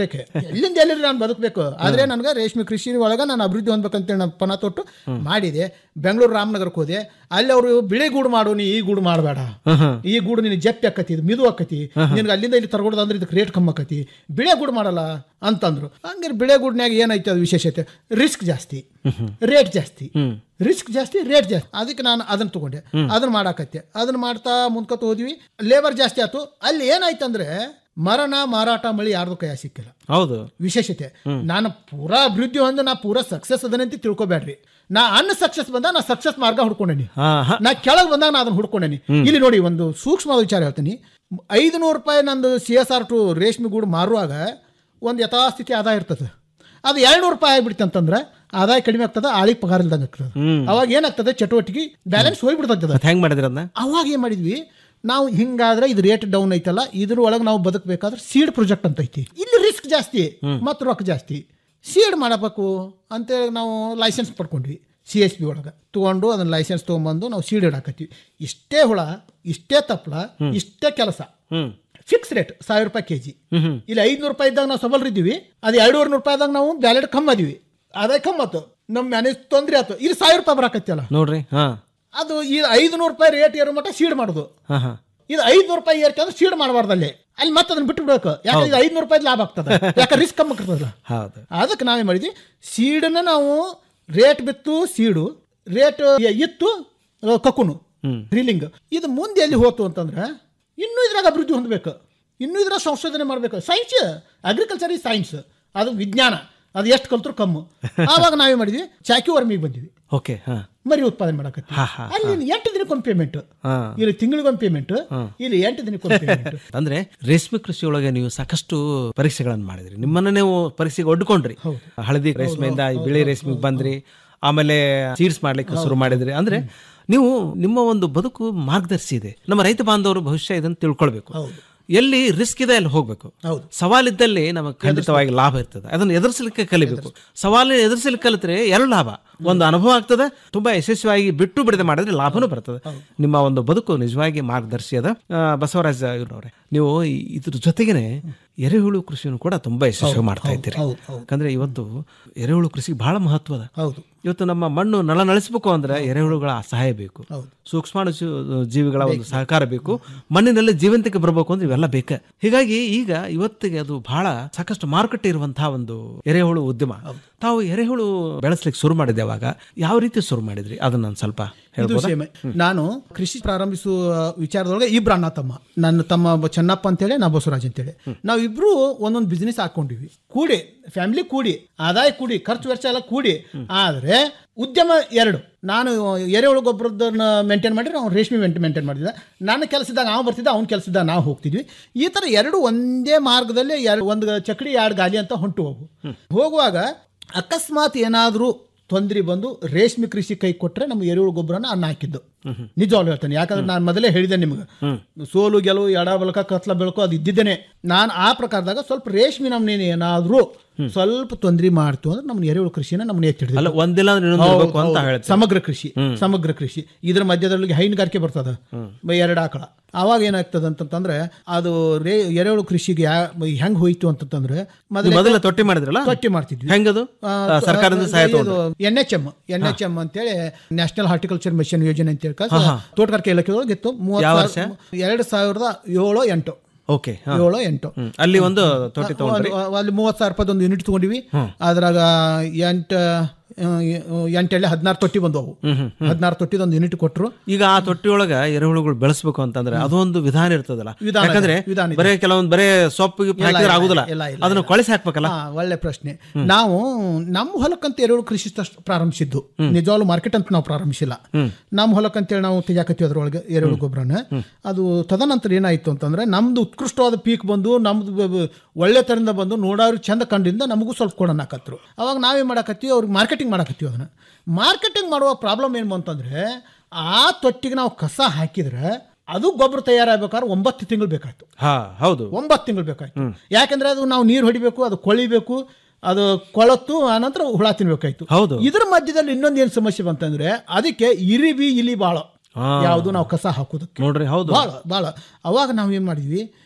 [SPEAKER 24] ಎಲ್ಲಿಂದ ಎಲ್ಲಿ ನಾನು ಬದುಕಬೇಕು ಆದ್ರೆ ನನಗೆ ರೇಷ್ಮೆ ಕೃಷಿ ಒಳಗೆ ನಾನು ಅಭಿವೃದ್ಧಿ ಹೊಂದ್ಬೇಕಂತೇಳಿ ನಾನು ಪಣ ತೊಟ್ಟು ಮಾಡಿದೆ ಬೆಂಗಳೂರು ರಾಮನಗರಕ್ಕೆ ಹೋದೆ ಅಲ್ಲಿ ಅವರು ಬಿಳಿ ಗೂಡು ಮಾಡು ನೀ ಈ ಗೂಡು ಮಾಡಬೇಡ ಈ ಗೂಡು ನಿನಗೆ ಜಪ್ಪಿ ಆಕತಿ ಇದು ಮಿದು ಆಕತಿ ನಿನಗೆ ಅಲ್ಲಿಂದ ಇಲ್ಲಿ ತರಗೊಡೋದು ಅಂದ್ರೆ ಇದಕ್ಕೆ ರೇಟ್ ಕಮ್ಮಿ ಆಕತಿ ಬಿಳೆ ಗೂಡು ಮಾಡಲ್ಲ ಅಂತಂದ್ರು ಹಂಗೆ ಬಿಳೆ ಗೂಡ್ನ್ಯಾಗ ಏನೈತೆ ಅದು ವಿಶೇಷತೆ ರಿಸ್ಕ್ ಜಾಸ್ತಿ ರೇಟ್ ಜಾಸ್ತಿ ರಿಸ್ಕ್ ಜಾಸ್ತಿ ರೇಟ್ ಜಾಸ್ತಿ ಅದಕ್ಕೆ ನಾನು ಅದನ್ನ ತಗೊಂಡೆ ಅದನ್ನ ಮಾಡಾಕತ್ತೆ ಅದನ್ನ ಮಾಡ್ತಾ ಮುಂದ್ಕೊತ ಹೋದ್ವಿ ಲೇಬರ್ ಜಾಸ್ತಿ ಆಯ್ತು ಅಲ್ಲಿ ಏನಾಯ್ತಂದ್ರೆ ಮರಣ ಮಾರಾಟ ಮಳಿ ಯಾರ್ದು ಕೈ ಸಿಕ್ಕಿಲ್ಲ
[SPEAKER 23] ಹೌದು
[SPEAKER 24] ವಿಶೇಷತೆ ನಾನು ಪೂರಾ ಅಭಿವೃದ್ಧಿ ಹೊಂದು ನಾ ಪೂರಾ ಸಕ್ಸಸ್ ಅದನ್ನಂತ ತಿಳ್ಕೊಬೇಡ್ರಿ ನಾ ಅನ್ನ ಸಕ್ಸಸ್ ಬಂದ ನಾ ಸಕ್ಸಸ್ ಮಾರ್ಗ ಹುಡ್ಕೊಂಡೇನಿ
[SPEAKER 23] ಹಾ, ಹಾ.
[SPEAKER 24] ನಾ ಕೆಳಗೆ ಬಂದಾಗ ನಾ ಅದನ್ನ ಹುಡ್ಕೊಂಡೇನಿ ಇಲ್ಲಿ ನೋಡಿ ಒಂದು ಸೂಕ್ಷ್ಮವಾದ ವಿಚಾರ ಹೇಳ್ತೀನಿ ಐದು ನೂರು ರೂಪಾಯಿ ನಂದು ಸಿ ಎಸ್ ಆರ್ ಟು ರೇಷ್ಮೆ ಗೂಡು ಮಾರುವಾಗ ಒಂದು ಯಥಾಸ್ಥಿತಿ ಆದಾಯ ಇರ್ತದೆ ಅದು ಎರಡ್ನೂರು ರೂಪಾಯಿ ಆಗ್ಬಿಡ್ತು ಅಂತಂದ್ರೆ ಆದಾಯ ಕಡಿಮೆ ಆಗ್ತದೆ ಆಳಿಗೆ ಪಗಾರ ಇಲ್ದಂಗೆ ಆಗ್ತದೆ
[SPEAKER 23] ಹ್ಮ್.
[SPEAKER 24] ಅವಾಗ ಏನಾಗ್ತದೆ ಚಟುವಟಿಕೆ ಬ್ಯಾಲೆನ್ಸ್ ಹೋಗ್ಬಿಡ್ತದೆ
[SPEAKER 23] ಮತ್ತೆ ಹೆಂಗ್ ಮಾಡಿದ್ರಿ ಅದನ್ನ
[SPEAKER 24] ಅವಾಗ ಏನು ಮಾಡಿದ್ವಿ ನಾವು ಹಿಂಗಾದ್ರೆ ಇದು ರೇಟ್ ಡೌನ್ ಐತಲ್ಲ ಇದ್ರ ಒಳಗೆ ನಾವು ಬದುಕಬೇಕಾದ್ರೆ ಸೀಡ್ ಪ್ರಾಜೆಕ್ಟ್ ಅಂತ ಐತಿ ಇಲ್ಲಿ ರಿಸ್ಕ್ ಜಾಸ್ತಿ ಮತ್ತು ರೊಕ್ಕ ಜಾಸ್ತಿ ಸೀಡ್ ಮಾಡಬೇಕು ಅಂತೇಳಿ ನಾವು ಲೈಸೆನ್ಸ್ ಪಡ್ಕೊಂಡ್ವಿ ಸಿ ಎಸ್ ಬಿ ಒಳಗೆ ತೊಗೊಂಡು ಅದನ್ನ ಲೈಸೆನ್ಸ್ ತೊಗೊಂಬಂದು ನಾವು ಸೀಡ್ ಇಡಾಕತ್ತೀವಿ ಇಷ್ಟೇ ಹುಳ ಇಷ್ಟೇ ತಪ್ಪಲ ಇಷ್ಟೇ ಕೆಲಸ
[SPEAKER 23] ಹ್ಮ್
[SPEAKER 24] ಫಿಕ್ಸ್ ರೇಟ್ ಸಾವಿರ ರೂಪಾಯಿ ಕೆಜಿ ಇಲ್ಲಿ ಐದ್ನೂರು ರೂಪಾಯಿ ಇದ್ದಾಗ ನಾವು ಸಬಲ್ರಿದ್ದೀವಿ ಅದು ಎರಡೂವರೆ ನೂರು ರೂಪಾಯಿದಾಗ ನಾವು ಬ್ಯಾಲೆಟ್ ಕಮ್ಮಿ ಅದೀವಿ ಆದಾಯ ಕಮ್ಮಿ ಆತು ನಮ್ಮ ಮ್ಯಾನೇಜ್ ತೊಂದ್ರೆ ಆಯ್ತು ಇಲ್ಲಿ ಸಾವಿರ ರೂಪಾಯಿ ಬರಾಕತ್ತಲ್ಲ
[SPEAKER 23] ನೋಡ್ರಿ ಹಾ
[SPEAKER 24] ಅದು ಈ ಐದುನೂರು ರೂಪಾಯಿ ರೇಟ್ ಏರೋ ಮಟ್ಟ ಸೀಡ್ ಮಾಡೋದು
[SPEAKER 23] ಹಾ ಹಾ
[SPEAKER 24] ಇದು ಐದ್ನೂರು ರೂಪಾಯಿ ಏರ್ಕೆ ಅಂದ್ರೆ ಸೀಡ್ ಮಾಡಬಾರ್ದು ಅಲ್ಲಿ ಅಲ್ಲಿ ಮತ್ತೆ ಅದನ್ನ ಬಿಟ್ಟು ಬಿಡ್ಬೇಕು ಯಾಕಂದ್ರೆ ಇದು ಐದ್ನೂರು ರೂಪಾಯಿ ಲಾಭ ಆಗ್ತದೆ ಯಾಕಂದ್ರೆ ರಿಸ್ಕ್ ಕಮ್ಮಿ ಆಗ್ತದಲ್ಲ
[SPEAKER 23] ಹೌದು
[SPEAKER 24] ಅದಕ್ಕೆ ನಾವೇ ಮಾಡಿದ್ವಿ ಸೀಡನ್ನ ನಾವು ರೇಟ್ ಬಿತ್ತು ಸೀಡು ರೇಟ್ ಇತ್ತು ಆ, ಕಕುನು ಡ್ರಿಲ್ಲಿಂಗ್ ಇದು ಮುಂದೆ ಎಲ್ಲಿ ಹೋತು ಅಂತಂದ್ರೆ ಇನ್ನೂ ಇದ್ರಾಗ ಅಭಿವೃದ್ಧಿ ಹೊಂದಬೇಕು ಇನ್ನೂ ಇದ್ರಾಗ ಸಂಶೋಧನೆ ಮಾಡಬೇಕು ಸೈನ್ಸ್ ಅಗ್ರಿಕಲ್ಚರ್ ಈ ಸೈನ್ಸ್ ಅದು ವಿಜ್ಞಾನ ಅದು ಎಷ್ಟು ಕಲ್ತ್ರು ಕಮ್ಮು ಆವಾಗ ನಾವೇ ಮಾಡಿದ್ವಿ ಚಾಕಿ ವರ್ಮಿಗೆ ಬಂದಿವಿ
[SPEAKER 23] ಓಕೆ ಹಾ
[SPEAKER 24] ಮರಿ ಉತ್ಪಾದನೆ ಮಾಡಕತ್ತಿ
[SPEAKER 23] ಹಾ, ಹಾ,
[SPEAKER 24] ಅಲ್ಲಿ ಎಂಟು ದಿನಕ್ಕೊಂದು ಪೇಮೆಂಟ್
[SPEAKER 23] ಹಾ.
[SPEAKER 24] ಇಲ್ಲಿ ತಿಂಗಳಿಗೊಂದು ಪೇಮೆಂಟ್ ಇಲ್ಲಿ ಎಂಟು ದಿನಕ್ಕೊಂದು ಪೇಮೆಂಟ್
[SPEAKER 23] ಅಂದ್ರೆ ರೇಷ್ಮೆ ಕೃಷಿ ಒಳಗೆ ನೀವು ಸಾಕಷ್ಟು ಪರೀಕ್ಷೆಗಳನ್ನು ಮಾಡಿದ್ರಿ ನಿಮ್ಮನ್ನ ನೀವು ಪರೀಕ್ಷೆಗೆ ಒಡ್ಕೊಂಡ್ರಿ ಹಳದಿ ರೇಷ್ಮೆಯಿಂದ ಈ ಬಿಳಿ ರೇಷ್ಮೆಗೆ ಬಂದ್ರಿ ಆಮೇಲೆ ಸೀಡ್ಸ್ ಮಾಡ್ಲಿಕ್ಕೆ ಶುರು ಮಾಡಿದ್ರಿ ಅಂದ್ರೆ ನೀವು ನಿಮ್ಮ ಒಂದು ಬದುಕು ಮಾರ್ಗದರ್ಶಿ ಇದೆ ನಮ್ಮ ರೈತ ಬಾಂಧವರು ಭವಿಷ್ಯ ಇದನ್ನು ತಿಳ್ಕೊಳ್ಬೇಕು ಎಲ್ಲಿ ರಿಸ್ಕ್ ಇದೆ ಅಲ್ಲಿ ಹೋಗ್ಬೇಕು ಸವಾಲಿದ್ದಲ್ಲಿ ನಮಗೆ ಖಂಡಿತವಾಗಿ ಲಾಭ ಇರ್ತದೆ ಅದನ್ನು ಎದುರಿಸಲಿಕ್ಕೆ ಕಲಿಬೇಕು ಸವಾಲು ಎದುರಿಸಲಿಕ್ಕೆ ಕಲಿತ್ರೆ ಎರಡು ಲಾಭ ಒಂದು ಅನುಭವ ಆಗ್ತದೆ ತುಂಬಾ ಯಶಸ್ವಿಯಾಗಿ ಬಿಟ್ಟು ಬಿಡದೆ ಮಾಡಿದ್ರೆ ಲಾಭನೂ ಬರ್ತದೆ ನಿಮ್ಮ ಒಂದು ಬದುಕು ನಿಜವಾಗಿ ಮಾರ್ಗದರ್ಶಿ ಅದ ಆ, ಬಸವರಾಜ ಇವ್ರವ್ರೆ ನೀವು ಈ- ಇದ್ರ ಜೊತೆಗೇನೆ ಎರೆಹುಳು ಕೃಷಿಯನ್ನು ಕೂಡ ತುಂಬಾ ಯಶಸ್ವಿ ಮಾಡ್ತಾ ಇದ್ದೀರಿ ಯಾಕಂದ್ರೆ ಇವತ್ತು ಎರೆಹುಳು ಕೃಷಿಗೆ ಬಹಳ ಮಹತ್ವ ಅದ
[SPEAKER 24] ಹೌದು
[SPEAKER 23] ಇವತ್ತು ನಮ್ಮ ಮಣ್ಣು ನಳ ನಳಿಸ್ಬೇಕು ಅಂದ್ರೆ ಎರೆಹುಳುಗಳ ಸಹಾಯ ಬೇಕು ಸೂಕ್ಷ್ಮಾಣು ಜೀ- ಜೀವಿಗಳ ಒಂದು ಸಹಕಾರ ಬೇಕು ಮಣ್ಣಿನಲ್ಲಿ ಜೀವಂತಿಕೆ ಬರಬೇಕು ಅಂದ್ರೆ ಇವೆಲ್ಲ ಬೇಕ ಹೀಗಾಗಿ ಈಗ ಇವತ್ತಿಗೆ ಅದು ಬಹಳ ಸಾಕಷ್ಟು ಮಾರುಕಟ್ಟೆ ಇರುವಂತಹ ಒಂದು ಎರೆಹುಳು ಉದ್ಯಮ ತಾವು ಎರೆಹುಳು ಬೆಳೆಸ್ಲಿಕ್ಕೆ ಶುರು ಮಾಡಿದೆ ಅವಾಗ ಯಾವ ರೀತಿ ಶುರು ಮಾಡಿದ್ರಿ ಅದನ್ನ ನಾನು ಸ್ವಲ್ಪ
[SPEAKER 24] ಇದು
[SPEAKER 23] ಹೇಳ್ಬೋದಾ
[SPEAKER 24] ಸೇಮೆ ನಾನು ಕೃಷಿ ಪ್ರಾರಂಭಿಸುವ ವಿಚಾರದೊಳಗೆ ಇಬ್ರು ಅಣ್ಣ ತಮ್ಮ ನನ್ನ ತಮ್ಮ ಒಬ್ಬ ಚೆನ್ನಪ್ಪ ಅಂತೇಳಿ ನಾ ಬಸವರಾಜ್ ಅಂತೇಳಿ ನಾವಿಬ್ರು ಒಂದೊಂದು ಬಿಸ್ನೆಸ್ ಹಾಕೊಂಡಿವಿ ಕೂಡಿ ಫ್ಯಾಮಿಲಿ ಕೂಡಿ ಆದಾಯ ಕೂಡಿ ಖರ್ಚು ವೆಚ್ಚ ಎಲ್ಲ ಕೂಡಿ ಆದ್ರೆ ಉದ್ಯಮ ಎರಡು ನಾನು ಎರೆಹುಳು ಗೊಬ್ಬರದನ್ನ ಮೇಂಟೈನ್ ಮಾಡಿದ್ರೆ ಅವ್ನು ರೇಷ್ಮೆ ಮೇಂಟೈನ್ ಮಾಡಿದ್ದ ನನ್ನ ಕೆಲಸದಾಗ ಅವ್ನು ಬರ್ತಿದ್ದ ಅವ್ನ ಕೆಲಸದಾಗ ನಾವು ಹೋಗ್ತಿದ್ವಿ ಈ ಥರ ಎರಡು ಒಂದೇ ಮಾರ್ಗದಲ್ಲಿ ಎರಡು ಒಂದು ಚಕಡಿ ಎರಡು ಗಾಲಿ ಅಂತ ಹೊಂಟು ಹೋಗು ಹೋಗುವಾಗ ಅಕಸ್ಮಾತ್ ಏನಾದರೂ ತೊಂದರೆ ಬಂದು ರೇಷ್ಮೆ ಕೃಷಿ ಕೈ ಕೊಟ್ಟರೆ ನಮ್ಮ ಎರೆಹುಳು ಗೊಬ್ಬರನ ಅನ್ನ ಹಾಕಿದ್ದು ನಿಜವಾಗ್ಲೂ ಹೇಳ್ತೇನೆ ಯಾಕಂದ್ರೆ ನಾನು ಮೊದಲೇ ಹೇಳಿದೆ ನಿಮ್ಗೆ ಸೋಲು ಗೆಲುವು ಎಡ ಬಲಕ ಕತ್ಲ ಬೆಳಕು ಅದು ಇದ್ದಿದ್ದೇನೆ ನಾನು ಆ ಪ್ರಕಾರದಾಗ ಸ್ವಲ್ಪ ರೇಷ್ಮೆ ನಮ್ನೇನು ಏನಾದರೂ ಸ್ವಲ್ಪ ತೊಂದರೆ ಮಾಡ್ತು ಅಂದ್ರೆ ನಮ್ಮ ಎರೆಹುಳು ಕೃಷಿನ ನಮ್ಮನ್ನ ಎತ್ತಿಡಿದ್ರು
[SPEAKER 23] ಅಲ್ಲ ಒಂದಿಲ್ಲ ಅಂದ್ರೆ ಇನ್ನೊಂದು
[SPEAKER 24] ಹೌದು,
[SPEAKER 23] ಇರ್ಬೇಕು ಅಂತ
[SPEAKER 24] ಹೌದು.
[SPEAKER 23] ಹೇಳ್ತೀವಿ.
[SPEAKER 24] ಸಮಗ್ರ ಕೃಷಿ ಸಮಗ್ರ ಕೃಷಿ ಇದ್ರ ಮಧ್ಯದಲ್ಲಿ ಹೈನುಗಾರಿಕೆ ಬರ್ತದ ಬೈ ಎರಡು ಆಕಳ ಅವಾಗ ಏನಾಗ್ತದೆ ಅಂತಂದ್ರೆ ಅದು ರೇ ಎರೆಹುಳು ಕೃಷಿಗೆ ಯಾ- ಹೆಂಗ್ ಹೋಯ್ತು ಅಂತಂದ್ರೆ
[SPEAKER 23] ನೀವು ಮೊದಲ ತೊಟ್ಟಿ ಮಾಡಿದ್ರಲ್ಲ
[SPEAKER 24] ತೊಟ್ಟಿ ಮಾಡ್ತಿದ್ವಿ
[SPEAKER 23] ಹೆಂಗದು
[SPEAKER 24] ಆ,
[SPEAKER 23] ಆ, ಸರ್ಕಾರದಿಂದ ಸಹಾಯ ತಗೊಂಡ್ರು?
[SPEAKER 24] N H M N H M ಅಂತೇಳಿ ನ್ಯಾಷನಲ್ ಹಾರ್ಟಿಕಲ್ಚರ್ ಮಿಷನ್ ಯೋಜನೆ ಅಂತ ಹೇಳಿ
[SPEAKER 23] ಹಾ, ಹಾ.
[SPEAKER 24] ತೋಟಗಾರಿಕೆ ಇಲಾಖೆ ಒಳಗೆ ಇತ್ತು
[SPEAKER 23] ಯಾವ
[SPEAKER 24] ಮೂವತ್ತು ಸಾವಿರ- ಎರಡು ಸಾವಿರದ ಏಳು ಎಂಟು
[SPEAKER 23] ಓಕೆ ಹಾ.
[SPEAKER 24] ಏಳು ಎಂಟು
[SPEAKER 23] ಹ್ಮ್. ಅಲ್ಲಿ ಒಂದು ತೊಟ್ಟಿ ತಗೊಂಡ್ರಿ
[SPEAKER 24] ಅಲ್ಲಿ- ಅಲ್ಲಿ ಮೂವತ್ತು ಸಾವಿರ ರೂಪಾಯಿ ಒಂದು ಯೂನಿಟ್ ತಗೊಂಡಿವಿ ಅದ್ರಾಗ ಎಂಟು ಎಂಟೆಳ್ಳೆ ಹದಿನಾರು ತೊಟ್ಟಿ ಬಂದವು
[SPEAKER 23] ಹ್ಮ್, ಹ್ಮ್, ಹ್ಮ್.
[SPEAKER 24] ಹದಿನಾರು ತೊಟ್ಟಿದ ಒಂದು ಯೂನಿಟ್ ಕೊಟ್ಟರು
[SPEAKER 23] ಈಗ ಆ ತೊಟ್ಟಿಯೊಳಗ ಎರೆಹುಳುಗಳು ಬೆಳೆಸಬೇಕು ಅಂತಂದ್ರೆ ಅದೊಂದು ವಿಧಾನ ಇರ್ತದಲ್ಲ
[SPEAKER 24] ವಿಧಾನ ಇದೆ,
[SPEAKER 23] ಯಾಕಂದ್ರೆ
[SPEAKER 24] ವಿಧಾನ ಇದೆ.
[SPEAKER 23] ಬರೇ ಕೆಲವೊಂದು ಬರೇ ಸೊಪ್ಪು ಗಿಪ್ಪು
[SPEAKER 24] ಇಲ್ಲ,
[SPEAKER 23] ಹಾಕಿದ್ರೆ
[SPEAKER 24] ಇಲ್ಲ,
[SPEAKER 23] ಆಗುದಿಲ್ಲ
[SPEAKER 24] ಇಲ್ಲ, ಇಲ್ಲ,
[SPEAKER 23] ಅದನ್ನ
[SPEAKER 24] ಇಲ್ಲ.
[SPEAKER 23] ಕೊಳಿಸಿ ಹಾಕ್ಬೇಕಲ್ಲ
[SPEAKER 24] ಹಾ, ಒಳ್ಳೆ ಪ್ರಶ್ನೆ ನಾವು ನಮ್ಮ ಹೊಲಕ್ಕಂತ ಎರೆಹುಳು ಕೃಷಿ ತಷ್ಟ್ ಪ್ರಾರಂಭಿಸಿದ್ದು ನಿಜವಾಗ್ಲು ಮಾರ್ಕೆಟ್ ಅಂತ ನಾವು ಪ್ರಾರಂಭಿಸಿಲ್ಲ ನಮ್ಮ ಹೊಲಕ್ಕಂತೇಳಿ ನಾವು ತೆಗಿಯಾಕತ್ತೀವಿ ಅದ್ರೊಳಗೆ ಎರೆಹುಳು ಗೊಬ್ಬರನ ಅದು ತದನಂತರ ಏನಾಯ್ತು ಅಂತಂದ್ರೆ ನಮ್ದು ಉತ್ಕೃಷ್ಟವಾದ ಪೀಕ್ ಬಂದು ನಮ್ದು ಬ- ಬ- ಒಳ್ಳೆ ತರಿಂದ ಬಂದು ನೋಡೋರು ಚಂದ ಕಂಡಿಂದ ನಮಗೂ ಸ್ವಲ್ಪ ಕೊಡೋಣ ಹಾಕತ್ರು ಅವಾಗ ನಾವೇನ್ ಮಾಡಾಕತ್ತೀವಿ ಅವ್ರಿಗೆ ಮಾರ್ಕೆಟಿಂಗ್ ಮಾಡಾಕತ್ತೀವಿ ಅದನ್ನ ಮಾರ್ಕೆಟಿಂಗ್ ಮಾಡುವ ಪ್ರಾಬ್ಲಮ್ ಏನು ಅಂತಂದ್ರೆ ಆ ತೊಟ್ಟಿಗೆ ನಾವು ಕಸ ಹಾಕಿದ್ರೆ ಅದು ಗೊಬ್ಬರ ತಯಾರಾಗಬೇಕಾದ್ರೆ ಒಂಬತ್ತು ತಿಂಗಳು ಬೇಕಾಯ್ತು
[SPEAKER 23] ಹಾ ಹೌದು
[SPEAKER 24] ಒಂಬತ್ತು ತಿಂಗಳು ಬೇಕಾಯ್ತು ಯಾಕಂದ್ರೆ ಅದು ನಾವು ನೀರು ಹೊಡಿಬೇಕು ಅದು ಕೊಳಿಬೇಕು ಅದು ಕೊಳತ್ತು ಆನಂತರ ಹುಳ ತಿನ್ಬೇಕಾಯ್ತು
[SPEAKER 23] ಹೌದು.
[SPEAKER 24] ಇದ್ರ ಮಧ್ಯದಲ್ಲಿ ಇನ್ನೊಂದು ಏನು ಸಮಸ್ಯೆ ಬಂತಂದ್ರೆ ಅದಕ್ಕೆ ಇರಿಬಿ ಇಲಿ ಬಾಳ
[SPEAKER 23] ಹಾ.
[SPEAKER 24] ಯಾವುದು ನಾವು ಕಸ ಹಾಕೋದಕ್ಕೆ
[SPEAKER 23] ನೋಡ್ರಿ ಹೌದು
[SPEAKER 24] ಭಾಳ ಭಾಳ ಅವಾಗ ನಾವು ಏನು ಮಾಡಿದ್ವಿ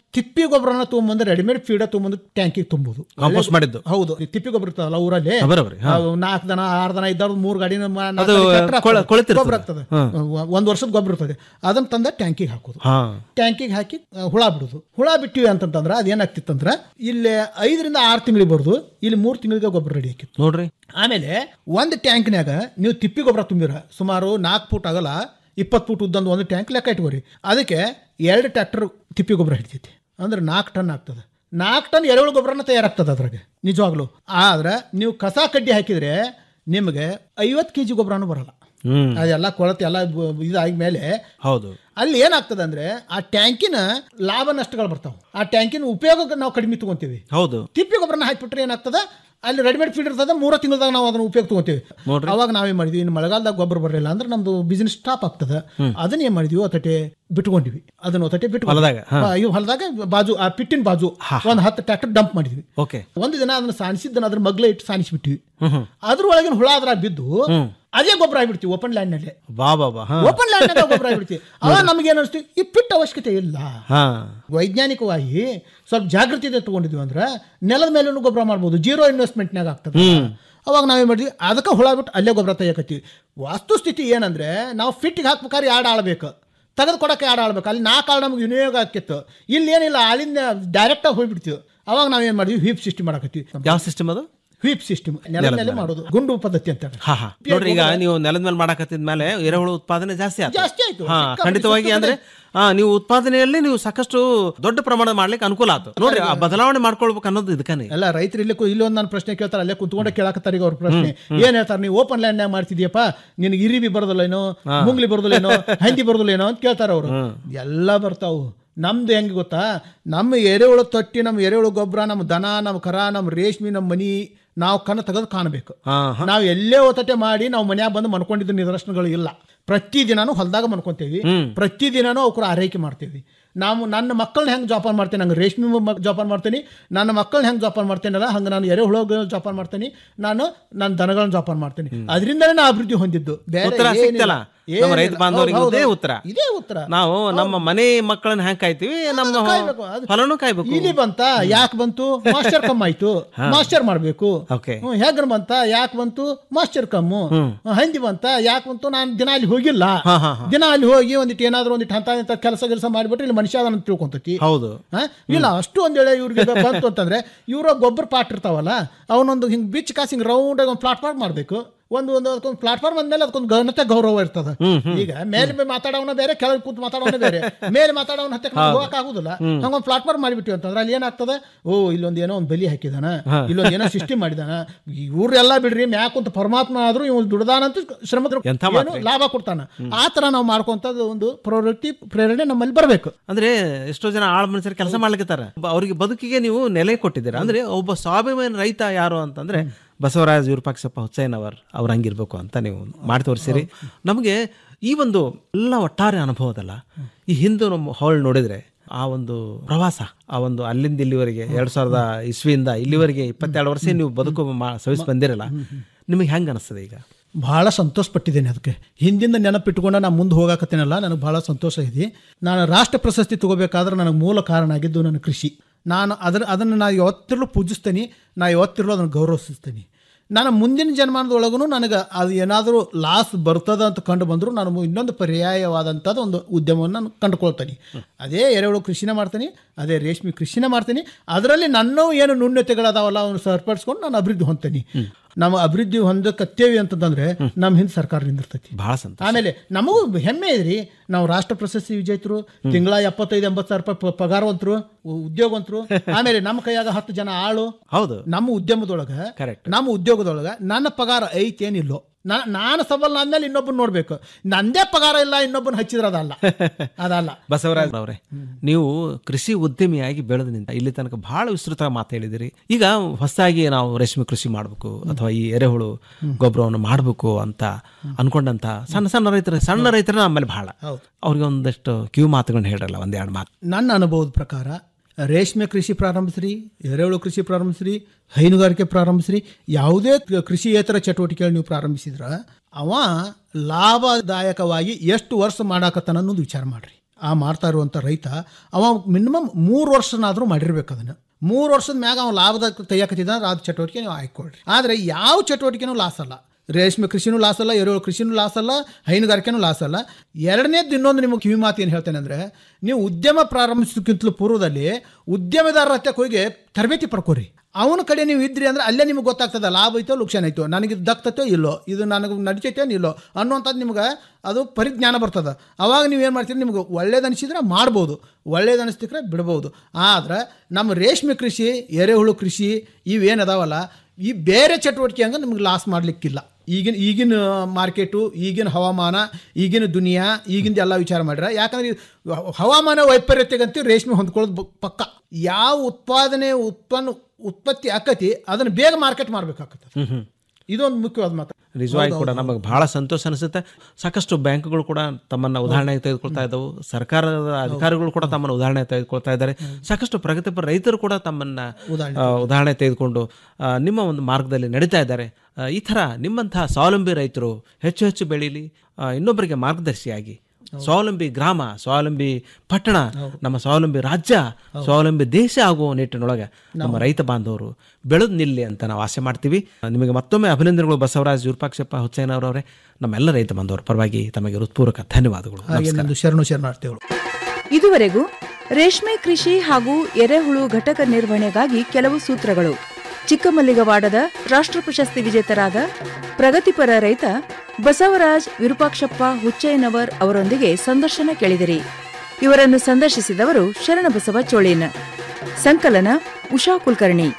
[SPEAKER 24] ತಿಪ್ಪಿ ಗೊಬ್ಬರನ ತೊಗೊಂಬಂದು ರೆಡಿಮೇಡ್ ಫೀಡ ತೊಗೊಂಬಂದು ಟ್ಯಾಂಕಿಗೆ ತುಂಬುದು
[SPEAKER 23] Compost ಮಾಡಿದ್ದು?
[SPEAKER 24] ಹೌದು ಈ ತಿಪ್ಪಿ ಗೊಬ್ಬರ ಇರ್ತದಲ್ಲ ಊರಲ್ಲಿ
[SPEAKER 23] ಹಾ, ಬರೋಬ್ಬರಿ, ಹಾ.
[SPEAKER 24] ಅವು ನಾಲ್ಕು ದನ ಆರು ದನ ಇದ್ದಾರ ಮೂರು ಗಾಡಿನ ಮ- ನಾಲ್ಕು
[SPEAKER 23] ಅದು
[SPEAKER 24] ಗಾಡಿ tractor
[SPEAKER 23] ಕೊಳ-
[SPEAKER 24] ಹಾಕ್ತದೆ.
[SPEAKER 23] ಕೊಳೆತಿರ್ತದೆ.
[SPEAKER 24] ಗೊಬ್ಬರ ಆಗ್ತದೆ
[SPEAKER 23] ಹಾ.
[SPEAKER 24] ಒಂದು ವರ್ಷದ ಗೊಬ್ಬರ ಇರ್ತದೆ ಅದನ್ನ ತಂದ ಟ್ಯಾಂಕಿಗೆ ಹಾಕೋದು
[SPEAKER 23] ಹಾ
[SPEAKER 24] ಟ್ಯಾಂಕಿಗೆ ಹಾಕಿ ಆ, ಹುಳ ಬಿಡೋದು ಹುಳ ಬಿಟ್ಟಿವಿ ಅಂತಂತಂದ್ರೆ ಅದೇನಾಗ್ತಿತ್ತಂದ್ರೆ ಇಲ್ಲಿ ಐದರಿಂದ ಆರು ತಿಂಗಳಿಗೆ ಬರೋದು ಇಲ್ಲಿ ಮೂರು ತಿಂಗಳಿಗೆ ಗೊಬ್ಬರ ರೆಡಿ ಆಕಿತ್ತು
[SPEAKER 23] ನೋಡ್ರಿ
[SPEAKER 24] ಆಮೇಲೆ ಒಂದು ಟ್ಯಾಂಕ್ನ್ಯಾಗ ನೀವು ತಿಪ್ಪಿ ಗೊಬ್ಬರ ತುಂಬಿರ ಸುಮಾರು ನಾಲ್ಕು ಫೂಟ್ ಆಗಲ್ಲ ಇಪ್ಪತ್ತು ಫೂಟ್ ಉದ್ದಂದು ಒಂದು ಟ್ಯಾಂಕ್ ಲೆಕ್ಕ ಇಟ್ಕೋರಿ ಅದಕ್ಕೆ ಎರಡು ಟ್ರ್ಯಾಕ್ಟರ್ ತಿಪ್ಪಿ ಗೊಬ್ಬರ ಹಿಡಿತೈತಿ ಅಂದ್ರೆ ನಾಲ್ಕು ಟನ್ ಆಗ್ತದೆ ನಾಲ್ಕು ಟನ್ ಎರೆಹುಳು ಗೊಬ್ಬರನ ತಯಾರಾಗ್ತದೆ ಅದ್ರಾಗ ನಿಜವಾಗ್ಲು ಆದ್ರೆ ನೀವು ಕಸ ಕಡ್ಡಿ ಹಾಕಿದ್ರೆ ನಿಮಗೆ ಐವತ್ತು ಕೆ ಜಿ ಗೊಬ್ಬರನೂ ಬರಲ್ಲ
[SPEAKER 23] ಹ್ಮ್
[SPEAKER 24] ಅದೆಲ್ಲ ಕೊಳತೆ ಎಲ್ಲ ಬ- ಇದಾದ ಮೇಲೆ
[SPEAKER 23] ಹೌದು
[SPEAKER 24] ಅಲ್ಲಿ ಏನಾಗ್ತದೆ ಅಂದ್ರೆ ಆ ಟ್ಯಾಂಕಿನ ಲಾಭ ನಷ್ಟಗಳು ಬರ್ತಾವೆ ಆ ಟ್ಯಾಂಕಿನ ಉಪಯೋಗ ನಾವು ಕಡಿಮೆ ತಗೊಂತೀವಿ
[SPEAKER 23] ಹೌದು
[SPEAKER 24] ತಿಪ್ಪಿ ಗೊಬ್ಬರನ ಹಾಕಿಬಿಟ್ರೆ ಏನಾಗ್ತದೆ ಅಲ್ಲಿ ರೆಡಿಮೇಡ್ ಫೀಡ್ ಇರ್ತದೆ ಮೂರು ತಿಂಗಳದಾಗ ನಾವು ಅದನ್ನ ಉಪಯೋಗ ತಗೋತೀವಿ
[SPEAKER 23] ನೋಡ್ರಿ.
[SPEAKER 24] ಅವಾಗ ನಾವೇನ್ ಮಾಡಿದ್ವಿ ಇನ್ನು ಮಳೆಗಾಲದಾಗ ಗೊಬ್ಬರ ಬರಲಿಲ್ಲ ಅಂದ್ರೆ ನಮ್ದು ಬಿಸಿನೆಸ್ ಸ್ಟಾಪ್ ಆಗ್ತದೆ ಅದನ್ನ ಏನ್ ಮಾಡಿದ್ವಿ ಒತ್ತಟೆ ಬಿಟ್ಕೊಂಡಿವಿ ಅದನ್ನ ಒತ್ತಟೆ ಬಿಟ್ಟು
[SPEAKER 23] ಹೊಲದಾಗ, ಹಾ.
[SPEAKER 24] ಇವು ಹೊಲದಾಗ ಬಾಜು ಆ ಪಿಟ್ಟಿನ ಬಾಜು ಒಂದು ಹತ್ತು ಟ್ರ್ಯಾಕ್ಟರ್ ಡಂಪ್ ಮಾಡಿದ್ವಿ
[SPEAKER 23] ಓಕೆ
[SPEAKER 24] ಒಂದು ದಿನ ಅದನ್ನ ಸಾಣಿಸಿದ್ದನ್ನ ಅದ್ರ ಮಗ್ಲೆ ಇಟ್ಟು ಸಾಣಿಸ್ಬಿಟ್ಟಿವಿ
[SPEAKER 23] ಹ್ಮ್ ಹ್ಮ್
[SPEAKER 24] ಅದ್ರೊಳಗಿನ ಹುಳ ಅದ್ರಾಗ ಬಿದ್ದು
[SPEAKER 23] ಹ್ಮ್.
[SPEAKER 24] ಅದೇ ಗೊಬ್ಬರ ಆಗ್ಬಿಡ್ತೀವಿ ಓಪನ್ ಲ್ಯಾಂಡ್ ನಲ್ಲಿ
[SPEAKER 23] ಬಾ ಬಾ ಬಾ ಹಾ
[SPEAKER 24] ಓಪನ್ ಲ್ಯಾಂಡ್ ಗೊಬ್ಬರ ಆಗ್ಬಿಡ್ತೀವಿ ಅವಾಗ ನಮ್ಗೆ ಏನ್ ಅನಿಸ್ತು ಈ ಪಿಟ್ ಅವಶ್ಯಕತೆ ಇಲ್ಲ
[SPEAKER 23] ಹಾ
[SPEAKER 24] ವೈಜ್ಞಾನಿಕವಾಗಿ ಸ್ವಲ್ಪ ಜಾಗೃತಿಯಿಂದ ತಗೊಂಡಿದ್ವಿ ಅಂದ್ರೆ ನೆಲದ ಮೇಲೂ ಗೊಬ್ಬರ ಮಾಡ್ಬೋದು ಜೀರೋ ಇನ್ವೆಸ್ಟ್ಮೆಂಟ್ನಾಗ ಆಗ್ತದೆ
[SPEAKER 23] ಹ್ಮ್.
[SPEAKER 24] ಅವಾಗ ನಾವೇನ್ ಮಾಡಿದ್ವಿ ಅದಕ್ಕೆ ಹುಳ ಬಿಟ್ಟು ಅಲ್ಲೇ ಗೊಬ್ಬರ ತೆಗಿಯಕತ್ತೀವಿ ವಾಸ್ತುಸ್ಥಿತಿ ಏನಂದ್ರೆ ನಾವು ಫಿಟ್ಟಿಗೆ ಹಾಕ್ಬೇಕಾದ್ರೆ ಎರಡು ಆಳ್ಬೇಕು ತೆಗೆದು ಕೊಡಕ್ಕೆ ಎರಡು ಆಳ್ಬೇಕು ಅಲ್ಲಿ ನಾಲ್ಕು ಆಳು ನಮ್ಗೆ ವಿನಿಯೋಗ ಆಕಿತ್ತು ಇಲ್ಲಿ ಏನಿಲ್ಲ ಅಲ್ಲಿಂದ ಡೈರೆಕ್ಟಾಗಿ ಹೋಗ್ಬಿಡ್ತೀವಿ ಅವಾಗ ನಾವೇನ್ ಮಾಡಿದ್ವಿ ಹೀಪ್ ಸಿಸ್ಟಮ್ ಮಾಡಕತ್ತೀವಿ
[SPEAKER 23] ಯಾವ ಸಿಸ್ಟಮ್ ಅದು
[SPEAKER 24] ಹೀಪ್ ಸಿಸ್ಟಮ್ ನೆಲದ
[SPEAKER 23] ನೆಲದ
[SPEAKER 24] ಮೇಲೆ
[SPEAKER 23] ಮೇಲೆ.
[SPEAKER 24] ಮಾಡೋದು ಗುಂಡು ಪದ್ಧತಿ ಅಂತ
[SPEAKER 23] ಹಾ ಹಾ ನೋಡ್ರಿ ಈಗ ನೀವು ನೆಲದ ಮೇಲೆ ಮಾಡಕತ್ತಿದ ಮೇಲೆ ಎರೆಹುಳು ಉತ್ಪಾದನೆ ಜಾಸ್ತಿ ಆಯ್ತು
[SPEAKER 24] ಜಾಸ್ತಿ ಆಯ್ತು.
[SPEAKER 23] ಹಾ
[SPEAKER 24] ಸಿಕ್ಕಾಪಟ್ಟೆ
[SPEAKER 23] ಖಂಡಿತವಾಗಿ
[SPEAKER 24] ಸಿಕ್ಕಾಪಟ್ಟೆ.
[SPEAKER 23] ಅಂದ್ರೆ ಹಾ ನೀವು ಉತ್ಪಾದನೆಯಲ್ಲಿ ನೀವು ಸಾಕಷ್ಟು ದೊಡ್ಡ ಪ್ರಮಾಣ ಮಾಡ್ಲಿಕ್ಕೆ ಅನುಕೂಲ ಆಯ್ತು ನೋಡ್ರಿ ಆ ಬದಲಾವಣೆ ಮಾಡ್ಕೊಳ್ಬೇಕು ಅನ್ನೋದು ಇದಕ್ಕನೇ
[SPEAKER 24] ಎಲ್ಲ ರೈತರು ಇಲ್ಲಿ ಕು- ಇಲ್ಲೊಂದು ನಾನು ಪ್ರಶ್ನೆ ಕೇಳ್ತಾರೆ ಅಲ್ಲೇ ಕುತ್ಕೊಂಡೆ ಕೇಳಕತ್ತಾರ ಈಗ ಅವ್ರ ಪ್ರಶ್ನೆ ಏನ್ ಹೇಳ್ತಾರೆ ನೀವು ಓಪನ್ ಲ್ಯಾಂಡ್ ಮಾಡ್ತಿದ್ಯಪ್ಪ ನಿನಗೆ ಇರಿಬಿ ಬರೋದಿಲ್ಲೇನೋ ಮುಂಗ್ಲಿ ಬರೋದಿಲ್ಲೇನೋ ಹಂದಿ ಬರೋದಿಲ್ಲೇನೋ ಅಂತ ಕೇಳ್ತಾರ ಅವರು ಎಲ್ಲ ಬರ್ತಾವು ನಮ್ದು ಹೆಂಗೆ ಗೊತ್ತಾ ನಮ್ಮ ಎರೆಹುಳು ತೊಟ್ಟಿ ನಮ್ಮ ಎರೆಹುಳು ಗೊಬ್ಬರ ನಮ್ಮ ದನ ನಮ್ಮ ಕರ ನಮ್ಮ ರೇಷ್ಮೆ ನಮ್ಮ ಮನಿ ನಾವು ಕಣ್ಣು ತೆಗೆದು ಕಾಣಬೇಕು
[SPEAKER 23] ಹಾ
[SPEAKER 24] ನಾವು ಎಲ್ಲೇ ಒತ್ತಟೆ ಮಾಡಿ ನಾವು ಮನ್ಯಾಗ ಬಂದು ಮನ್ಕೊಂಡಿದ್ದ ನಿದರ್ಶನಗಳು ಇಲ್ಲ ಪ್ರತಿದಿನಾನು ಹೊಲದಾಗ ಮನ್ಕೊಂತೇವಿ ಪ್ರತಿದಿನಾನು ಅವ್ರ ಆರೈಕೆ ಮಾಡ್ತೇವಿ ನಾವು ನನ್ನ ಮಕ್ಕಳನ್ನ ಹೆಂಗೆ ಜೋಪಾನ ಮಾಡ್ತೇನೆ ನಂಗೆ ರೇಷ್ಮೆ ಮ- ಜೋಪಾನ ಮಾಡ್ತೀನಿ ನನ್ನ ಮಕ್ಕಳನ್ನ ಹೆಂಗೆ ಜೋಪಾನ ಮಾಡ್ತೇನಲ್ಲ ಹಂಗೆ ನಾನು ಎರೆಹುಳ ಜೋಪಾನ ಮಾಡ್ತೀನಿ ನಾನು ನನ್ನ ದನಗಳನ್ನ ಜೋಪಾನ ಮಾಡ್ತೀನಿ ಅದರಿಂದಲೇ ನಾ ಅಭಿವೃದ್ಧಿ ಹೊಂದಿದ್ದು ಬೇರೆ
[SPEAKER 23] ಉತ್ತರ
[SPEAKER 24] ಏನಿಲ್ಲ.
[SPEAKER 23] ಸಿಕ್ತಲ್ಲ ನಮ್ಮ ರೈತ
[SPEAKER 24] ಏನಿಲ್ಲ.
[SPEAKER 23] ಬಾಂಧವರಿಗೆ
[SPEAKER 24] ಹೌದು,
[SPEAKER 23] ಇದೇ
[SPEAKER 24] ಹೌದು.
[SPEAKER 23] ಉತ್ತರ
[SPEAKER 24] ಇದೇ ಉತ್ತರ
[SPEAKER 23] ನಾವು ನಮ್ಮ ಮನೆ ಮಕ್ಕಳನ್ನ ಹೆಂಗ್ ಕಾಯ್ತೀವಿ ನಮ್ಮ
[SPEAKER 24] ಕಾಯ್ಬೇಕು. ಅದು-
[SPEAKER 23] ಹೊಲನು ಕಾಯ್ಬೇಕು
[SPEAKER 24] ಇಲಿ ಬಂತ ಯಾಕೆ ಬಂತು ಮಾಸ್ಟರ್ ಕಮ್ ಆಯ್ತು ಮಾಸ್ಟರ್ ಮಾಡ್ಬೇಕು
[SPEAKER 23] ಓಕೆ
[SPEAKER 24] ಹ್ಮ್, ಹೆಗ್ರ ಬಂತ ಯಾಕೆ ಬಂತು ಮಾಸ್ಟರ್ ಕಮ್ಮು
[SPEAKER 23] ಹ್ಮ್.
[SPEAKER 24] ಹ್ಮ್, ಹಂದಿ ಬಂತ ಯಾಕೆ ಬಂತು ನಾನು ದಿನ ಅಲ್ಲಿ ಹೋಗಿಲ್ಲ
[SPEAKER 23] ಹಾ, ಹಾ, ಹಾ.
[SPEAKER 24] ದಿನ ಅಲ್ಲಿ ಹೋಗಿ ಒಂದಿಟ್ಟು ಏನಾದ್ರು ಒಂದಿಟ್ಟು ಹಂತ ಇಂಥ ಕೆಲಸ ಕೆಲಸ ಮಾಡಿಬಿಟ್ರೆ ಇಲ್ಲಿ ಮನುಷ್ಯ ಅದನ್ನ ತಿಳ್ಕೊಂತತಿ
[SPEAKER 23] ಹೌದು
[SPEAKER 24] ಹಾ? ಇಲ್ಲ ಅಷ್ಟು ಒಂದ್ ವೇಳೆ ಇವ್ರಿಗೆ ಇದು ಬಂತು ಅಂತಂದ್ರೆ ಇವ್ರ ಗೊಬ್ಬರ ಪಾಟ್ ಇರ್ತಾವಲ್ಲ ಅವನೊಂದು ಹಿಂಗ್ ಬಿಚ್ ಕಾಸಿ ಹಿಂಗ್ ರೌಂಡ್ ಆಗಿ ಒಂದು ಪ್ಲಾಟ್ಫಾರ್ಮ್ ಮಾಡ್ಬೇಕು ಒಂದು ಒಂದು ಅದಕ್ಕೊಂದು ಪ್ಲಾಟ್ಫಾರ್ಮ್ ಅಂದ್ಮೇಲೆ ಅದಕ್ಕೊಂದು ಘನತೆ ಗೌರವ ಇರ್ತದ ಈಗ ಮೇಲೆ ಬೆ- ಮಾತಾಡೋನ ಬೇರೆ ಕೆಳಗೆ ಕೂತ್ ಮಾತಾಡೋನ ಬೇರೆ ಮೇಲೆ ಮಾತಾಡೋನ ಹತ್ತೆ ಹೋಗಕ್ ಆಗುದಿಲ್ಲ ಹಂಗೊಂದು ಪ್ಲಾಟ್ಫಾರ್ಮ್ ಮಾಡಿಬಿಟ್ಟಿವಿ ಅಂತಂದ್ರೆ ಅಲ್ಲಿ ಏನಾಗ್ತದೆ ಓ ಇಲ್ಲೊಂದು ಏನೋ ಒಂದು ಬಲಿ ಹಾಕಿದಾನ ಇಲ್ಲೊಂದು ಏನೋ ಸೃಷ್ಟಿ ಮಾಡಿದಾನ ಇವ್ರೆಲ್ಲ ಬಿಡ್ರಿ ಮ್ಯಾಕ್ ಅಂತ ಪರಮಾತ್ಮ ಆದ್ರೂ ಇವ್ ದುಡ್ದಾನಂತ ಶ್ರಮದ
[SPEAKER 23] ಎಂಥ
[SPEAKER 24] ಏನು
[SPEAKER 23] ಮಾತ್ರಿ?
[SPEAKER 24] ಲಾಭ ಕೊಡ್ತಾನ ಆ ತರ ನಾವು ಮಾಡ್ಕೊಂತದ್ದು ಒಂದು ಪ್ರವೃತ್ತಿ ಪ್ರೇರಣೆ ನಮ್ಮಲ್ಲಿ ಬರಬೇಕು
[SPEAKER 23] ಅಂದ್ರೆ ಎಷ್ಟೋ ಜನ ಆಳ್ ಮನುಷ್ಯರು ಕೆಲಸ ಮಾಡ್ಲಿಕ್ಕಿದ್ದಾರೆ ಅವರಿಗೆ ಬದುಕಿಗೆ ನೀವು ನೆಲೆ ಕೊಟ್ಟಿದ್ದೀರಾ ಅಂದ್ರೆ ಒಬ್ಬ ಸ್ವಾಭಿಮಾನಿ ರೈತ ಯಾರು ಅಂತಂದ್ರೆ ಬಸವರಾಜ್ ವಿರೂಪಾಕ್ಷಪ್ಪ ಹುಚ್ಚಯ್ಯನವರ್ ಅವ್ರು ಹಂಗಿರ್ಬೇಕು ಅಂತ ನೀವು ಮಾಡಿ ತೋರಿಸಿರಿ ನಮಗೆ ಈ ಒಂದು ಎಲ್ಲ ಒಟ್ಟಾರೆ ಅನುಭವದಲ್ಲ ಈ ಹಿಂದೆ ನಮ್ಮ ಹಾಲ್ ನೋಡಿದ್ರೆ ಆ ಒಂದು ಪ್ರವಾಸ ಆ ಒಂದು ಅಲ್ಲಿಂದ ಇಲ್ಲಿವರೆಗೆ ಎರಡ್ ಸಾವಿರದ ಇಸ್ವಿಯಿಂದ ಇಲ್ಲಿವರೆಗೆ ಇಪ್ಪತ್ತೆರಡು ವರ್ಷ ನೀವು ಬದುಕು ಮಾ ಸವಿಸ್ ಬಂದಿರಲ್ಲ ನಿಮಗೆ ಹೆಂಗ್ ಅನಿಸ್ತದೆ ಈಗ
[SPEAKER 24] ಬಹಳ ಸಂತೋಷ ಪಟ್ಟಿದ್ದೇನೆ ಅದಕ್ಕೆ ಹಿಂದಿಂದ ನೆನಪಿಟ್ಟುಕೊಂಡು ನಾನು ಮುಂದೆ ಹೋಗಾಕತ್ತೇನಲ್ಲ ನನಗೆ ಬಹಳ ಸಂತೋಷ ಇದೆ ನಾನು ರಾಷ್ಟ್ರ ಪ್ರಶಸ್ತಿ ತಗೋಬೇಕಾದ್ರೆ ನನಗೆ ಮೂಲ ಕಾರಣ ಆಗಿದ್ದು ನನ್ನ ಕೃಷಿ ನಾನು ಅದರ ಅದನ್ನು ನಾನು ಯಾವತ್ತಿರಲು ಪೂಜಿಸ್ತೀನಿ ನಾ ಯಾವತ್ತಿರಲು ಅದನ್ನು ಗೌರವಿಸ್ತೀನಿ ನಾನು ಮುಂದಿನ ಜನ್ಮಾನದೊಳಗೂ ನನಗೆ ಅದು ಏನಾದರೂ ಲಾಸ್ ಬರ್ತದ ಅಂತ ಕಂಡು ಬಂದರೂ ನಾನು ಇನ್ನೊಂದು ಪರ್ಯಾಯವಾದಂಥದ್ದು ಒಂದು ಉದ್ಯಮವನ್ನು ನಾನು ಕಂಡುಕೊಳ್ತೀನಿ ಅದೇ ಎರೆಹುಳು ಕೃಷಿನ ಮಾಡ್ತೀನಿ ಅದೇ ರೇಷ್ಮೆ ಕೃಷಿನ ಮಾಡ್ತೀನಿ ಅದರಲ್ಲಿ ನನ್ನ ಏನು ನ್ಯೂನ್ಯತೆಗಳದಾವಲ್ಲ ಅವನು ಸರಿಪಡಿಸ್ಕೊಂಡು ನಾನು ಅಭಿವೃದ್ಧಿ ಹೊಂದ್ತೀನಿ ನಾವು ಅಭಿವೃದ್ಧಿ ಹೊಂದಕತ್ತೇವಿ ಅಂತಂದ್ರೆ ನಮ್ಮ ಹಿಂದೆ ಸರ್ಕಾರ ನಿಂದಿರ್ತೈತಿ
[SPEAKER 23] ಬಹಳ ಸಂತೋಷ
[SPEAKER 24] ಆಮೇಲೆ ನಮಗೂ ಹೆಮ್ಮೆ ಇದ್ರಿ ನಾವು ರಾಷ್ಟ್ರ ಪ್ರಶಸ್ತಿ ವಿಜೇತರು ತಿಂಗಳ ಎಪ್ಪತ್ತೈದು ಎಂಬತ್ತು ಸಾವಿರ ರೂಪಾಯಿ ಪ- ಪಗಾರವಂತರು ಉ- ಉದ್ಯೋಗವಂತರು ಆಮೇಲೆ ನಮ್ಮ ಕೈಯಾಗ ಹತ್ತು ಜನ ಆಳು
[SPEAKER 23] ಹೌದು
[SPEAKER 24] ನಮ್ಮ ಉದ್ಯಮದೊಳಗ
[SPEAKER 23] Correct.
[SPEAKER 24] ನಮ್ಮ ಉದ್ಯೋಗದೊಳಗ ನನ್ನ ಪಗಾರ ಐತೇನಿಲ್ಲೋ ನಾ ನಾನು ಸಬಲ್ ಆದ್ಮೇಲೆ ಇನ್ನೊಬ್ಬನ ನೋಡ್ಬೇಕು ನಂದೇ ಪಗಾರ ಇಲ್ಲ ಇನ್ನೊಬ್ಬನ ಹಚ್ಚಿದ್ರ ಅದಲ್ಲ ಅದಲ್ಲ
[SPEAKER 23] ಬಸವರಾಜ್ ಅವರೇ ನೀವು ಕೃಷಿ ಉದ್ಯಮಿಯಾಗಿ ಬೆಳೆದ ನಿಂತ ಇಲ್ಲಿ ತನಕ ಬಹಳ ವಿಸ್ತೃತ ಮಾತು ಹೇಳಿದಿರಿ ಈಗ ಹೊಸದಾಗಿ ನಾವು ರೇಷ್ಮೆ ಕೃಷಿ ಮಾಡಬೇಕು ಅಥವಾ ಈ ಎರೆಹುಳು ಗೊಬ್ಬರವನ್ನು ಮಾಡಬೇಕು ಅಂತ ಅನ್ಕೊಂಡಂತ ಸಣ್ಣ ಸಣ್ಣ ರೈತರ ಸಣ್ಣ ರೈತರ ನಮ್ಮಲ್ಲಿ ಬಹಳ
[SPEAKER 24] ಹೌದು.
[SPEAKER 23] ಅವ್ರಿಗೆ ಒಂದಷ್ಟು ಕಿವಿ ಮಾತುಗಳನ್ನ ಹೇಳಲ್ಲ ಒಂದೆರಡು ಮಾತು
[SPEAKER 24] ನನ್ನ ಅನುಭವದ ಪ್ರಕಾರ ರೇಷ್ಮೆ ಕೃಷಿ ಪ್ರಾರಂಭಿಸ್ರಿ ಎರೆಹುಳು ಕೃಷಿ ಪ್ರಾರಂಭಿಸ್ರಿ ಹೈನುಗಾರಿಕೆ ಪ್ರಾರಂಭಿಸ್ರಿ ಯಾವುದೇ ಕೃಷಿಯೇತರ ಚಟುವಟಿಕೆಗಳು ನೀವು ಪ್ರಾರಂಭಿಸಿದ್ರ ಅವ ಲಾಭದಾಯಕವಾಗಿ ಎಷ್ಟು ವರ್ಷ ಮಾಡಾಕತ್ತಾನ ಅನ್ನೋದು ವಿಚಾರ ಮಾಡ್ರಿ ಆ ಮಾಡ್ತಾ ಇರುವಂಥ ರೈತ ಅವ ಮಿನಿಮಮ್ ಮೂರು ವರ್ಷನಾದರೂ ಮಾಡಿರ್ಬೇಕು ಅದನ್ನು ಮೂರು ವರ್ಷದ ಮ್ಯಾಗ ಅವ್ನು ಲಾಭದಾಗ ತೆಗಿಯಕತ್ತಿದ್ದ ಅಂದ್ರೆ ಅದು ಚಟುವಟಿಕೆ ನೀವು ಆಯ್ಕೊಳ್ರಿ ಆದರೆ ಯಾವ ಚಟುವಟಿಕೆನೂ ಲಾಸ್ ಅಲ್ಲ ರೇಷ್ಮೆ ಕೃಷಿನೂ ಲಾಸ್ ಅಲ್ಲ ಎರೆಹುಳು ಕೃಷಿನೂ ಲಾಸ್ ಅಲ್ಲ ಹೈನುಗಾರಿಕೆನೂ ಲಾಸ್ ಅಲ್ಲ ಎರಡನೇದು ಇನ್ನೊಂದು ನಿಮಗೆ ಕಿವಿ ಮಾತು ಏನು ಹೇಳ್ತೇನೆ ಅಂದರೆ ನೀವು ಉದ್ಯಮ ಪ್ರಾರಂಭಿಸೋಕ್ಕಿಂತಲೂ ಪೂರ್ವದಲ್ಲಿ ಉದ್ಯಮದಾರರ ಹತ್ತೆ ಹೋಗಿ ತರಬೇತಿ ಪಡ್ಕೋರಿ ಅವನ ಕಡೆ ನೀವು ಇದ್ರಿ ಅಂದ್ರೆ ಅಲ್ಲೇ ನಿಮ್ಗೆ ಗೊತ್ತಾಗ್ತದೆ ಲಾಭ ಐತೋ ಲುಕ್ಷನ್ ಐತೋ ನನಗೆ ಇದು ದಕ್ತತೋ ಇಲ್ಲೋ ಇದು ನನಗೆ ನಡಿತೈತೋ ಇಲ್ಲೋ ಅನ್ನುವಂಥದ್ದು ನಿಮ್ಗೆ ಅದು ಪರಿಜ್ಞಾನ ಬರ್ತದೆ ಅವಾಗ ನೀವು ಏನು ಮಾಡ್ತೀರಿ ನಿಮ್ಗೆ ಒಳ್ಳೇದು ಅನಿಸಿದ್ರೆ ಮಾಡ್ಬೋದು ಒಳ್ಳೇದು ಅನಿಸ್ತಿಕ್ರೆ ಬಿಡ್ಬೋದು ಆದ್ರೆ ನಮ್ಮ ರೇಷ್ಮೆ ಕೃಷಿ ಎರೆಹುಳು ಕೃಷಿ ಇವೇನದಾವಲ್ಲ ಈ ಬೇರೆ ಚಟುವಟಿಕೆ ಹಂಗೆ ನಿಮ್ಗೆ ಲಾಸ್ ಮಾಡಲಿಕ್ಕಿಲ್ಲ ಈಗಿನ ಈಗಿನ ಮಾರ್ಕೆಟು ಈಗಿನ ಹವಾಮಾನ ಈಗಿನ ದುನಿಯಾ ಈಗಿಂದ ಎಲ್ಲ ವಿಚಾರ ಮಾಡ್ರೆ ಯಾಕಂದ್ರೆ ಇದು ಹವಾಮಾನ ವೈಪರೀತ್ಯಗಂತೂ ರೇಷ್ಮೆ ಹೊಂದ್ಕೊಳ್ಳೋದು ಬ- ಪಕ್ಕ ಯಾವ ಉತ್ಪಾದನೆ ಉತ್ಪನ್ನ ಉತ್ಪತ್ತಿ ಆಕತಿ ಅದನ್ನು ಬೇಗ ಮಾರ್ಕೆಟ್ ಮಾಡ್ಬೇಕಾಗತ್ತೆ ಇದೊಂದು ಮುಖ್ಯವಾದ ಮಾತು
[SPEAKER 23] ನಿಜವಾಗಿ ಕೂಡ
[SPEAKER 24] ಹೌದು,
[SPEAKER 23] ನಮಗೆ ಬಹಳ ಸಂತೋಷ ಅನಿಸುತ್ತೆ ಸಾಕಷ್ಟು ಬ್ಯಾಂಕ್ಗಳು ಕೂಡ ತಮ್ಮನ್ನ ಉದಾಹರಣೆಗೆ ತೆಗೆದುಕೊಳ್ತಾ ಇದ್ದವು ಸರ್ಕಾರದ ಅಧಿಕಾರಿಗಳು ಕೂಡ ತಮ್ಮನ್ನ ಉದಾಹರಣೆ ತೆಗೆದುಕೊಳ್ತಾ ಇದ್ದಾರೆ ಸಾಕಷ್ಟು ಪ್ರಗತಿಪರ ರೈತರು ಕೂಡ ತಮ್ಮನ್ನ
[SPEAKER 24] ಉದಾಹರಣೆ
[SPEAKER 23] ಆ, ಉದಾಹರಣೆ ತೆಗೆದುಕೊಂಡು ಆ, ನಿಮ್ಮ ಒಂದು ಮಾರ್ಗದಲ್ಲಿ ನಡೀತಾ ಇದ್ದಾರೆ ಆ, ಈ ಥರ ನಿಮ್ಮಂತಹ ಸ್ವಾವಲಂಬಿ ರೈತರು ಹೆಚ್ಚು ಹೆಚ್ಚು ಬೆಳೀಲಿ ಆ, ಇನ್ನೊಬ್ಬರಿಗೆ ಮಾರ್ಗದರ್ಶಿಯಾಗಿ ಸ್ವಾವಲಂಬಿ ಗ್ರಾಮ ಸ್ವಾವಲಂಬಿ ಪಟ್ಟಣ ನಮ್ಮ ಸ್ವಾವಲಂಬಿ ರಾಜ್ಯ ಸ್ವಾವಲಂಬಿ ದೇಶ ಆಗುವ ನಿಟ್ಟಿನೊಳಗೆ ನಮ್ಮ ರೈತ ಬಾಂಧವರು ಬೆಳೆದು ನಿಲ್ಲಿ ಅಂತ ನಾವು ಆಸೆ ಮಾಡ್ತೀವಿ ನಿಮಗೆ ಮತ್ತೊಮ್ಮೆ ಅಭಿನಂದನೆಗಳು ಬಸವರಾಜ್ ವಿರೂಪಾಕ್ಷಪ್ಪ ಹುಚ್ಚಯ್ಯನವರವರೇ ನಮ್ಮೆಲ್ಲ ರೈತ ಬಾಂಧವರ ಪರವಾಗಿ ತಮಗೆ ಹೃತ್ಪೂರ್ವಕ ಧನ್ಯವಾದಗಳು
[SPEAKER 24] ಹಾಗೆ
[SPEAKER 23] ನಮಸ್ಕಾರ.
[SPEAKER 24] ನಂದು ಶರಣು ಶರಣಾರ್ಥಿಗಳು
[SPEAKER 22] ಇದುವರೆಗೂ ರೇಷ್ಮೆ ಕೃಷಿ ಹಾಗೂ ಎರೆಹುಳು ಘಟಕ ನಿರ್ವಹಣೆಗಾಗಿ ಕೆಲವು ಸೂತ್ರಗಳು ಚಿಕ್ಕಮಲ್ಲಿಗವಾಡದ ರಾಷ್ಟ್ರ ಪ್ರಶಸ್ತಿ ವಿಜೇತರಾದ ಪ್ರಗತಿಪರ ರೈತ ಬಸವರಾಜ್ ವಿರೂಪಾಕ್ಷಪ್ಪ ಹುಚ್ಚಯ್ಯನವರ್ ಅವರೊಂದಿಗೆ ಸಂದರ್ಶನ ಕೇಳಿದಿರಿ ಇವರನ್ನು ಸಂದರ್ಶಿಸಿದವರು ಶರಣಬಸವ ಚೋಳೇನ್ ಸಂಕಲನ ಉಷಾ ಕುಲಕರ್ಣಿ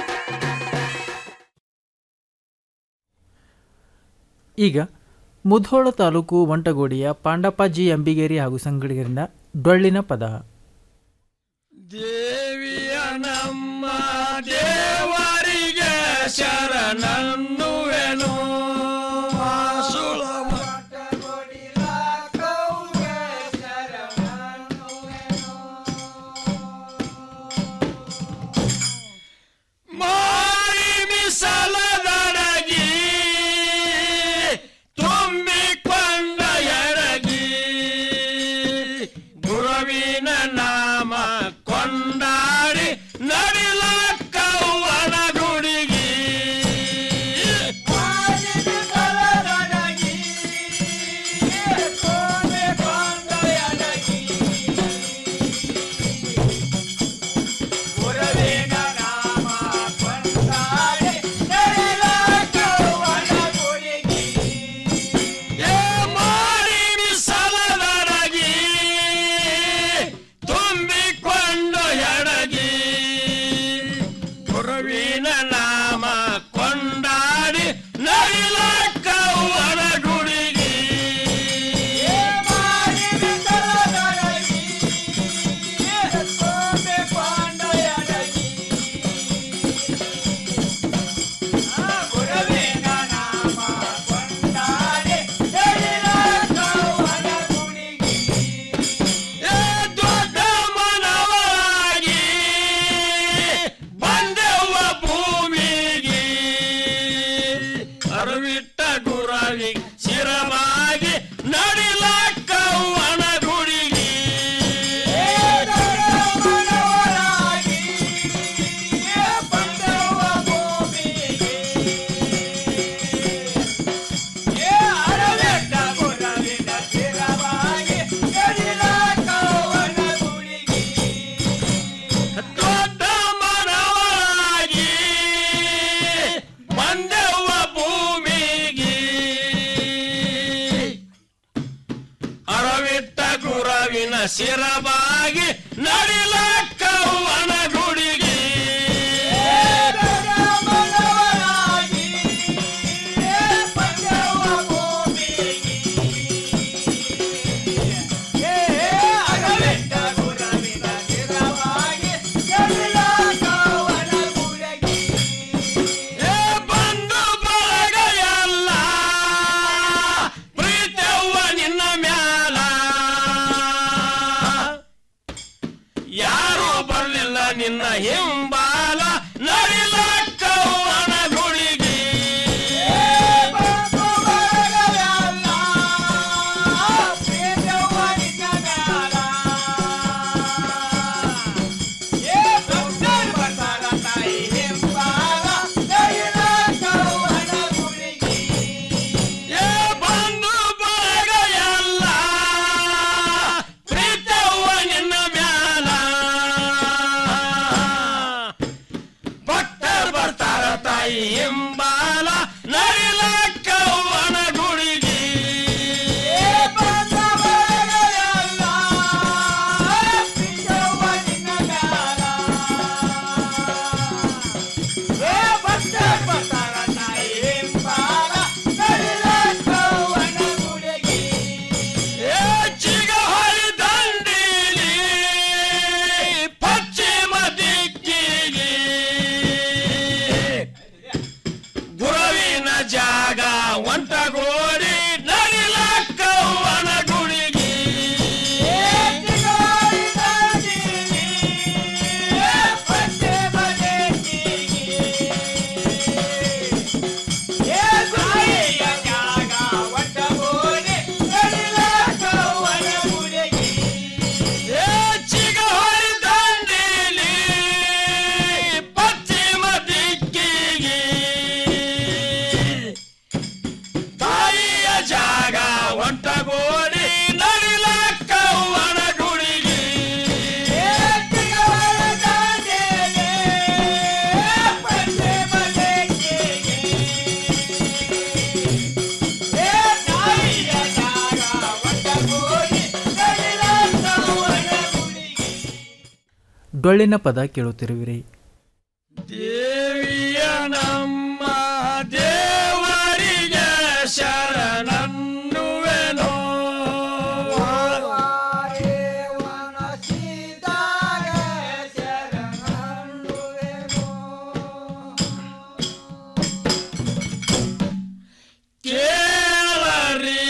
[SPEAKER 5] ಈಗ ಮುಧೋಳ ತಾಲೂಕು ವಂಟಗೋಡಿಯ ಪಾಂಡಪ್ಪಾಜಿ ಅಂಬಿಗೇರಿ ಹಾಗೂ ಸಂಗಡಿಗರಿಂದ ಡೊಳ್ಳಿನ ಪದ
[SPEAKER 6] ದೇವಿಯ ನಮ್ಮ ದೇವರಿಗೆ ಶರಣನ್ನುವೆನು ಮಾಸುಳ ಮಾರಿ ಮಿಸಲದಡಗಿ ತುಂಬಿಕೊಂಡ ಎರಗಿ ಗುರುವಿನ ನಾಮ ಕೊಂಡಾಡಿ ನಡಿಲಕ್ಕವ್ವನ ಗುಡಿಗಿ ಏ ಮಾರಿ ಮಿಸಲದಡಗಿ ತುಂಬಿಕೊಂಡು ಎಡಗಿ ಗುರುವಿನ ನಾಮ ಕೊಂಡಾಡಿ ನಡಿಲಕ್ಕವ್ವನ ಗುಡಿಗಿ ಏ ದೊಡ್ಡ ಮನವಾಗಿ ಬಂದೆವ್ವ ಭೂಮಿಗೆ ಅರವಿಟ್ಟ ಗುರವಿ ಶಿರವಾಗಿ ನಡಿಲಕ್ಕವ್ವನ ಗುಡಿಗೆ ದೊಡ್ಡ ಮನವಾಗಿ ಬಂದೆವ್ವ ಭೂಮಿಗೆ ಅರವಿಟ್ಟ ಗುರವಿನ ಶಿರವಾಗಿ ನಡಿಲಕ್ಕವ್ವನ ಗುಡಿಗೆ ಏ ಬಂಧು ಬಳಗ ಎಲ್ಲ ಪ್ರೀತವ್ವ ನಿನ್ನ ಮ್ಯಾಲ ತಾಯಿ ಹಿಂಬಾಲ ನಡಿಲಕ್ಕವ್ವನ ಗುಡಿಗೆ ಚಿಗಹೊಳಿ ದಂಡೀಲಿ ಪಶ್ಚಿಮ ದಿಕ್ಕಿಗೆ ಗುರುವಿನ ಜಾಗ ಒಂಟಗೋಡಿ ನಡಿಲಕ್ಕವ್ವನ ಗುಡಿಗೆ ಏ ಚಿಗಹೊಳಿ ದಂಡೀಲಿ ಪಶ್ಚಿಮ ದಿಕ್ಕಿಗೆ ತಾಯಿಯ ಜಾಗ ಒಂಟಗೋಡಿ ನಡಿಲಕ್ಕವ್ವನ ಗುಡಿಗೆ
[SPEAKER 5] ಡೊಳ್ಳಿನ ಪದ ಕೇಳುತ್ತಿರುವಿರಿ
[SPEAKER 6] ದೇವಿಯ ನಮ್ಮ ದೇವರಿಗೆ ಶರಣನ್ನುವೆನೋ ಕೇಳರಿ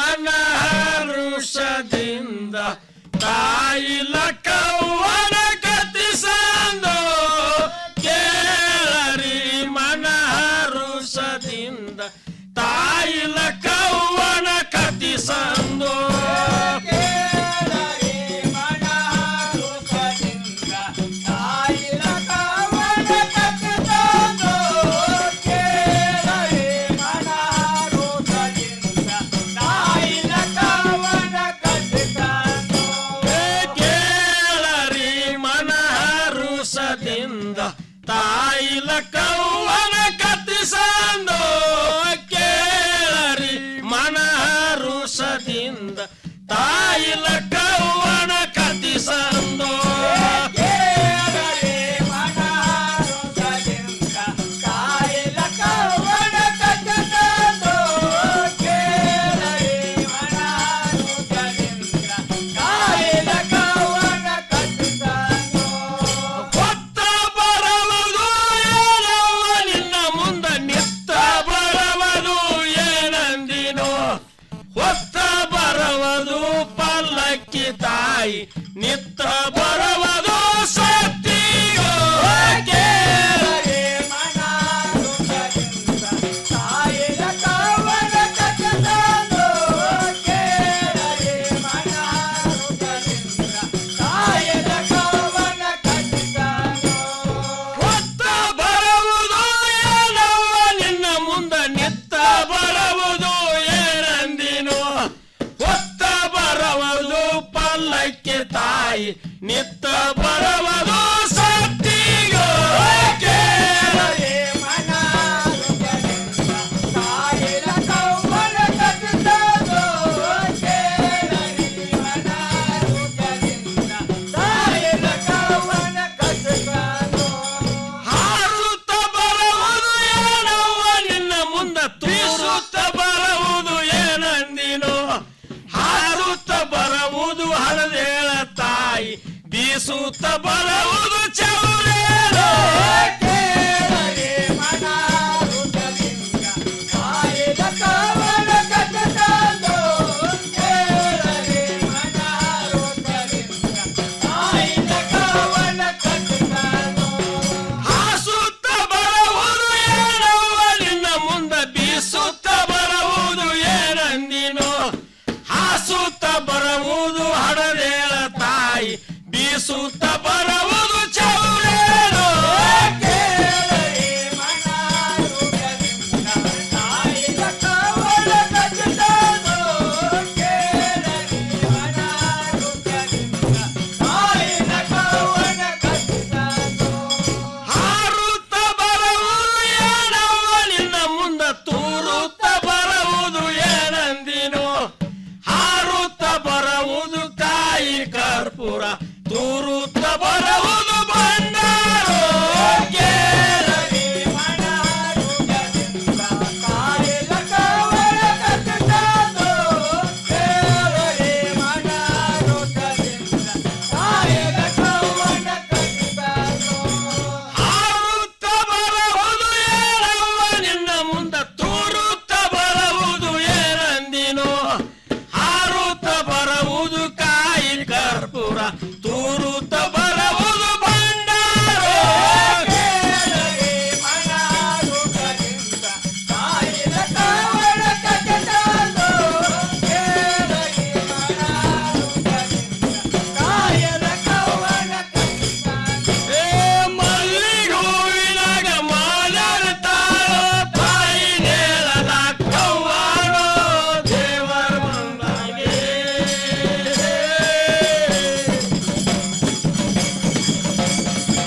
[SPEAKER 6] ಮನಹರುಷದಿಂದ ತಾಯಿಲ ಕವ್ವನ ಕತ್ತಿಸಂದು ಕೇಳರಿ ಮನಹರುಷದಿಂದ ತಾಯಿಲ ಕವ್ವನ ಕತ್ತಿಸಂದು ಕೇಳರಿ ಮನಹರುಷದಿಂದ ತಾಯಿಲ ಕವ್ವ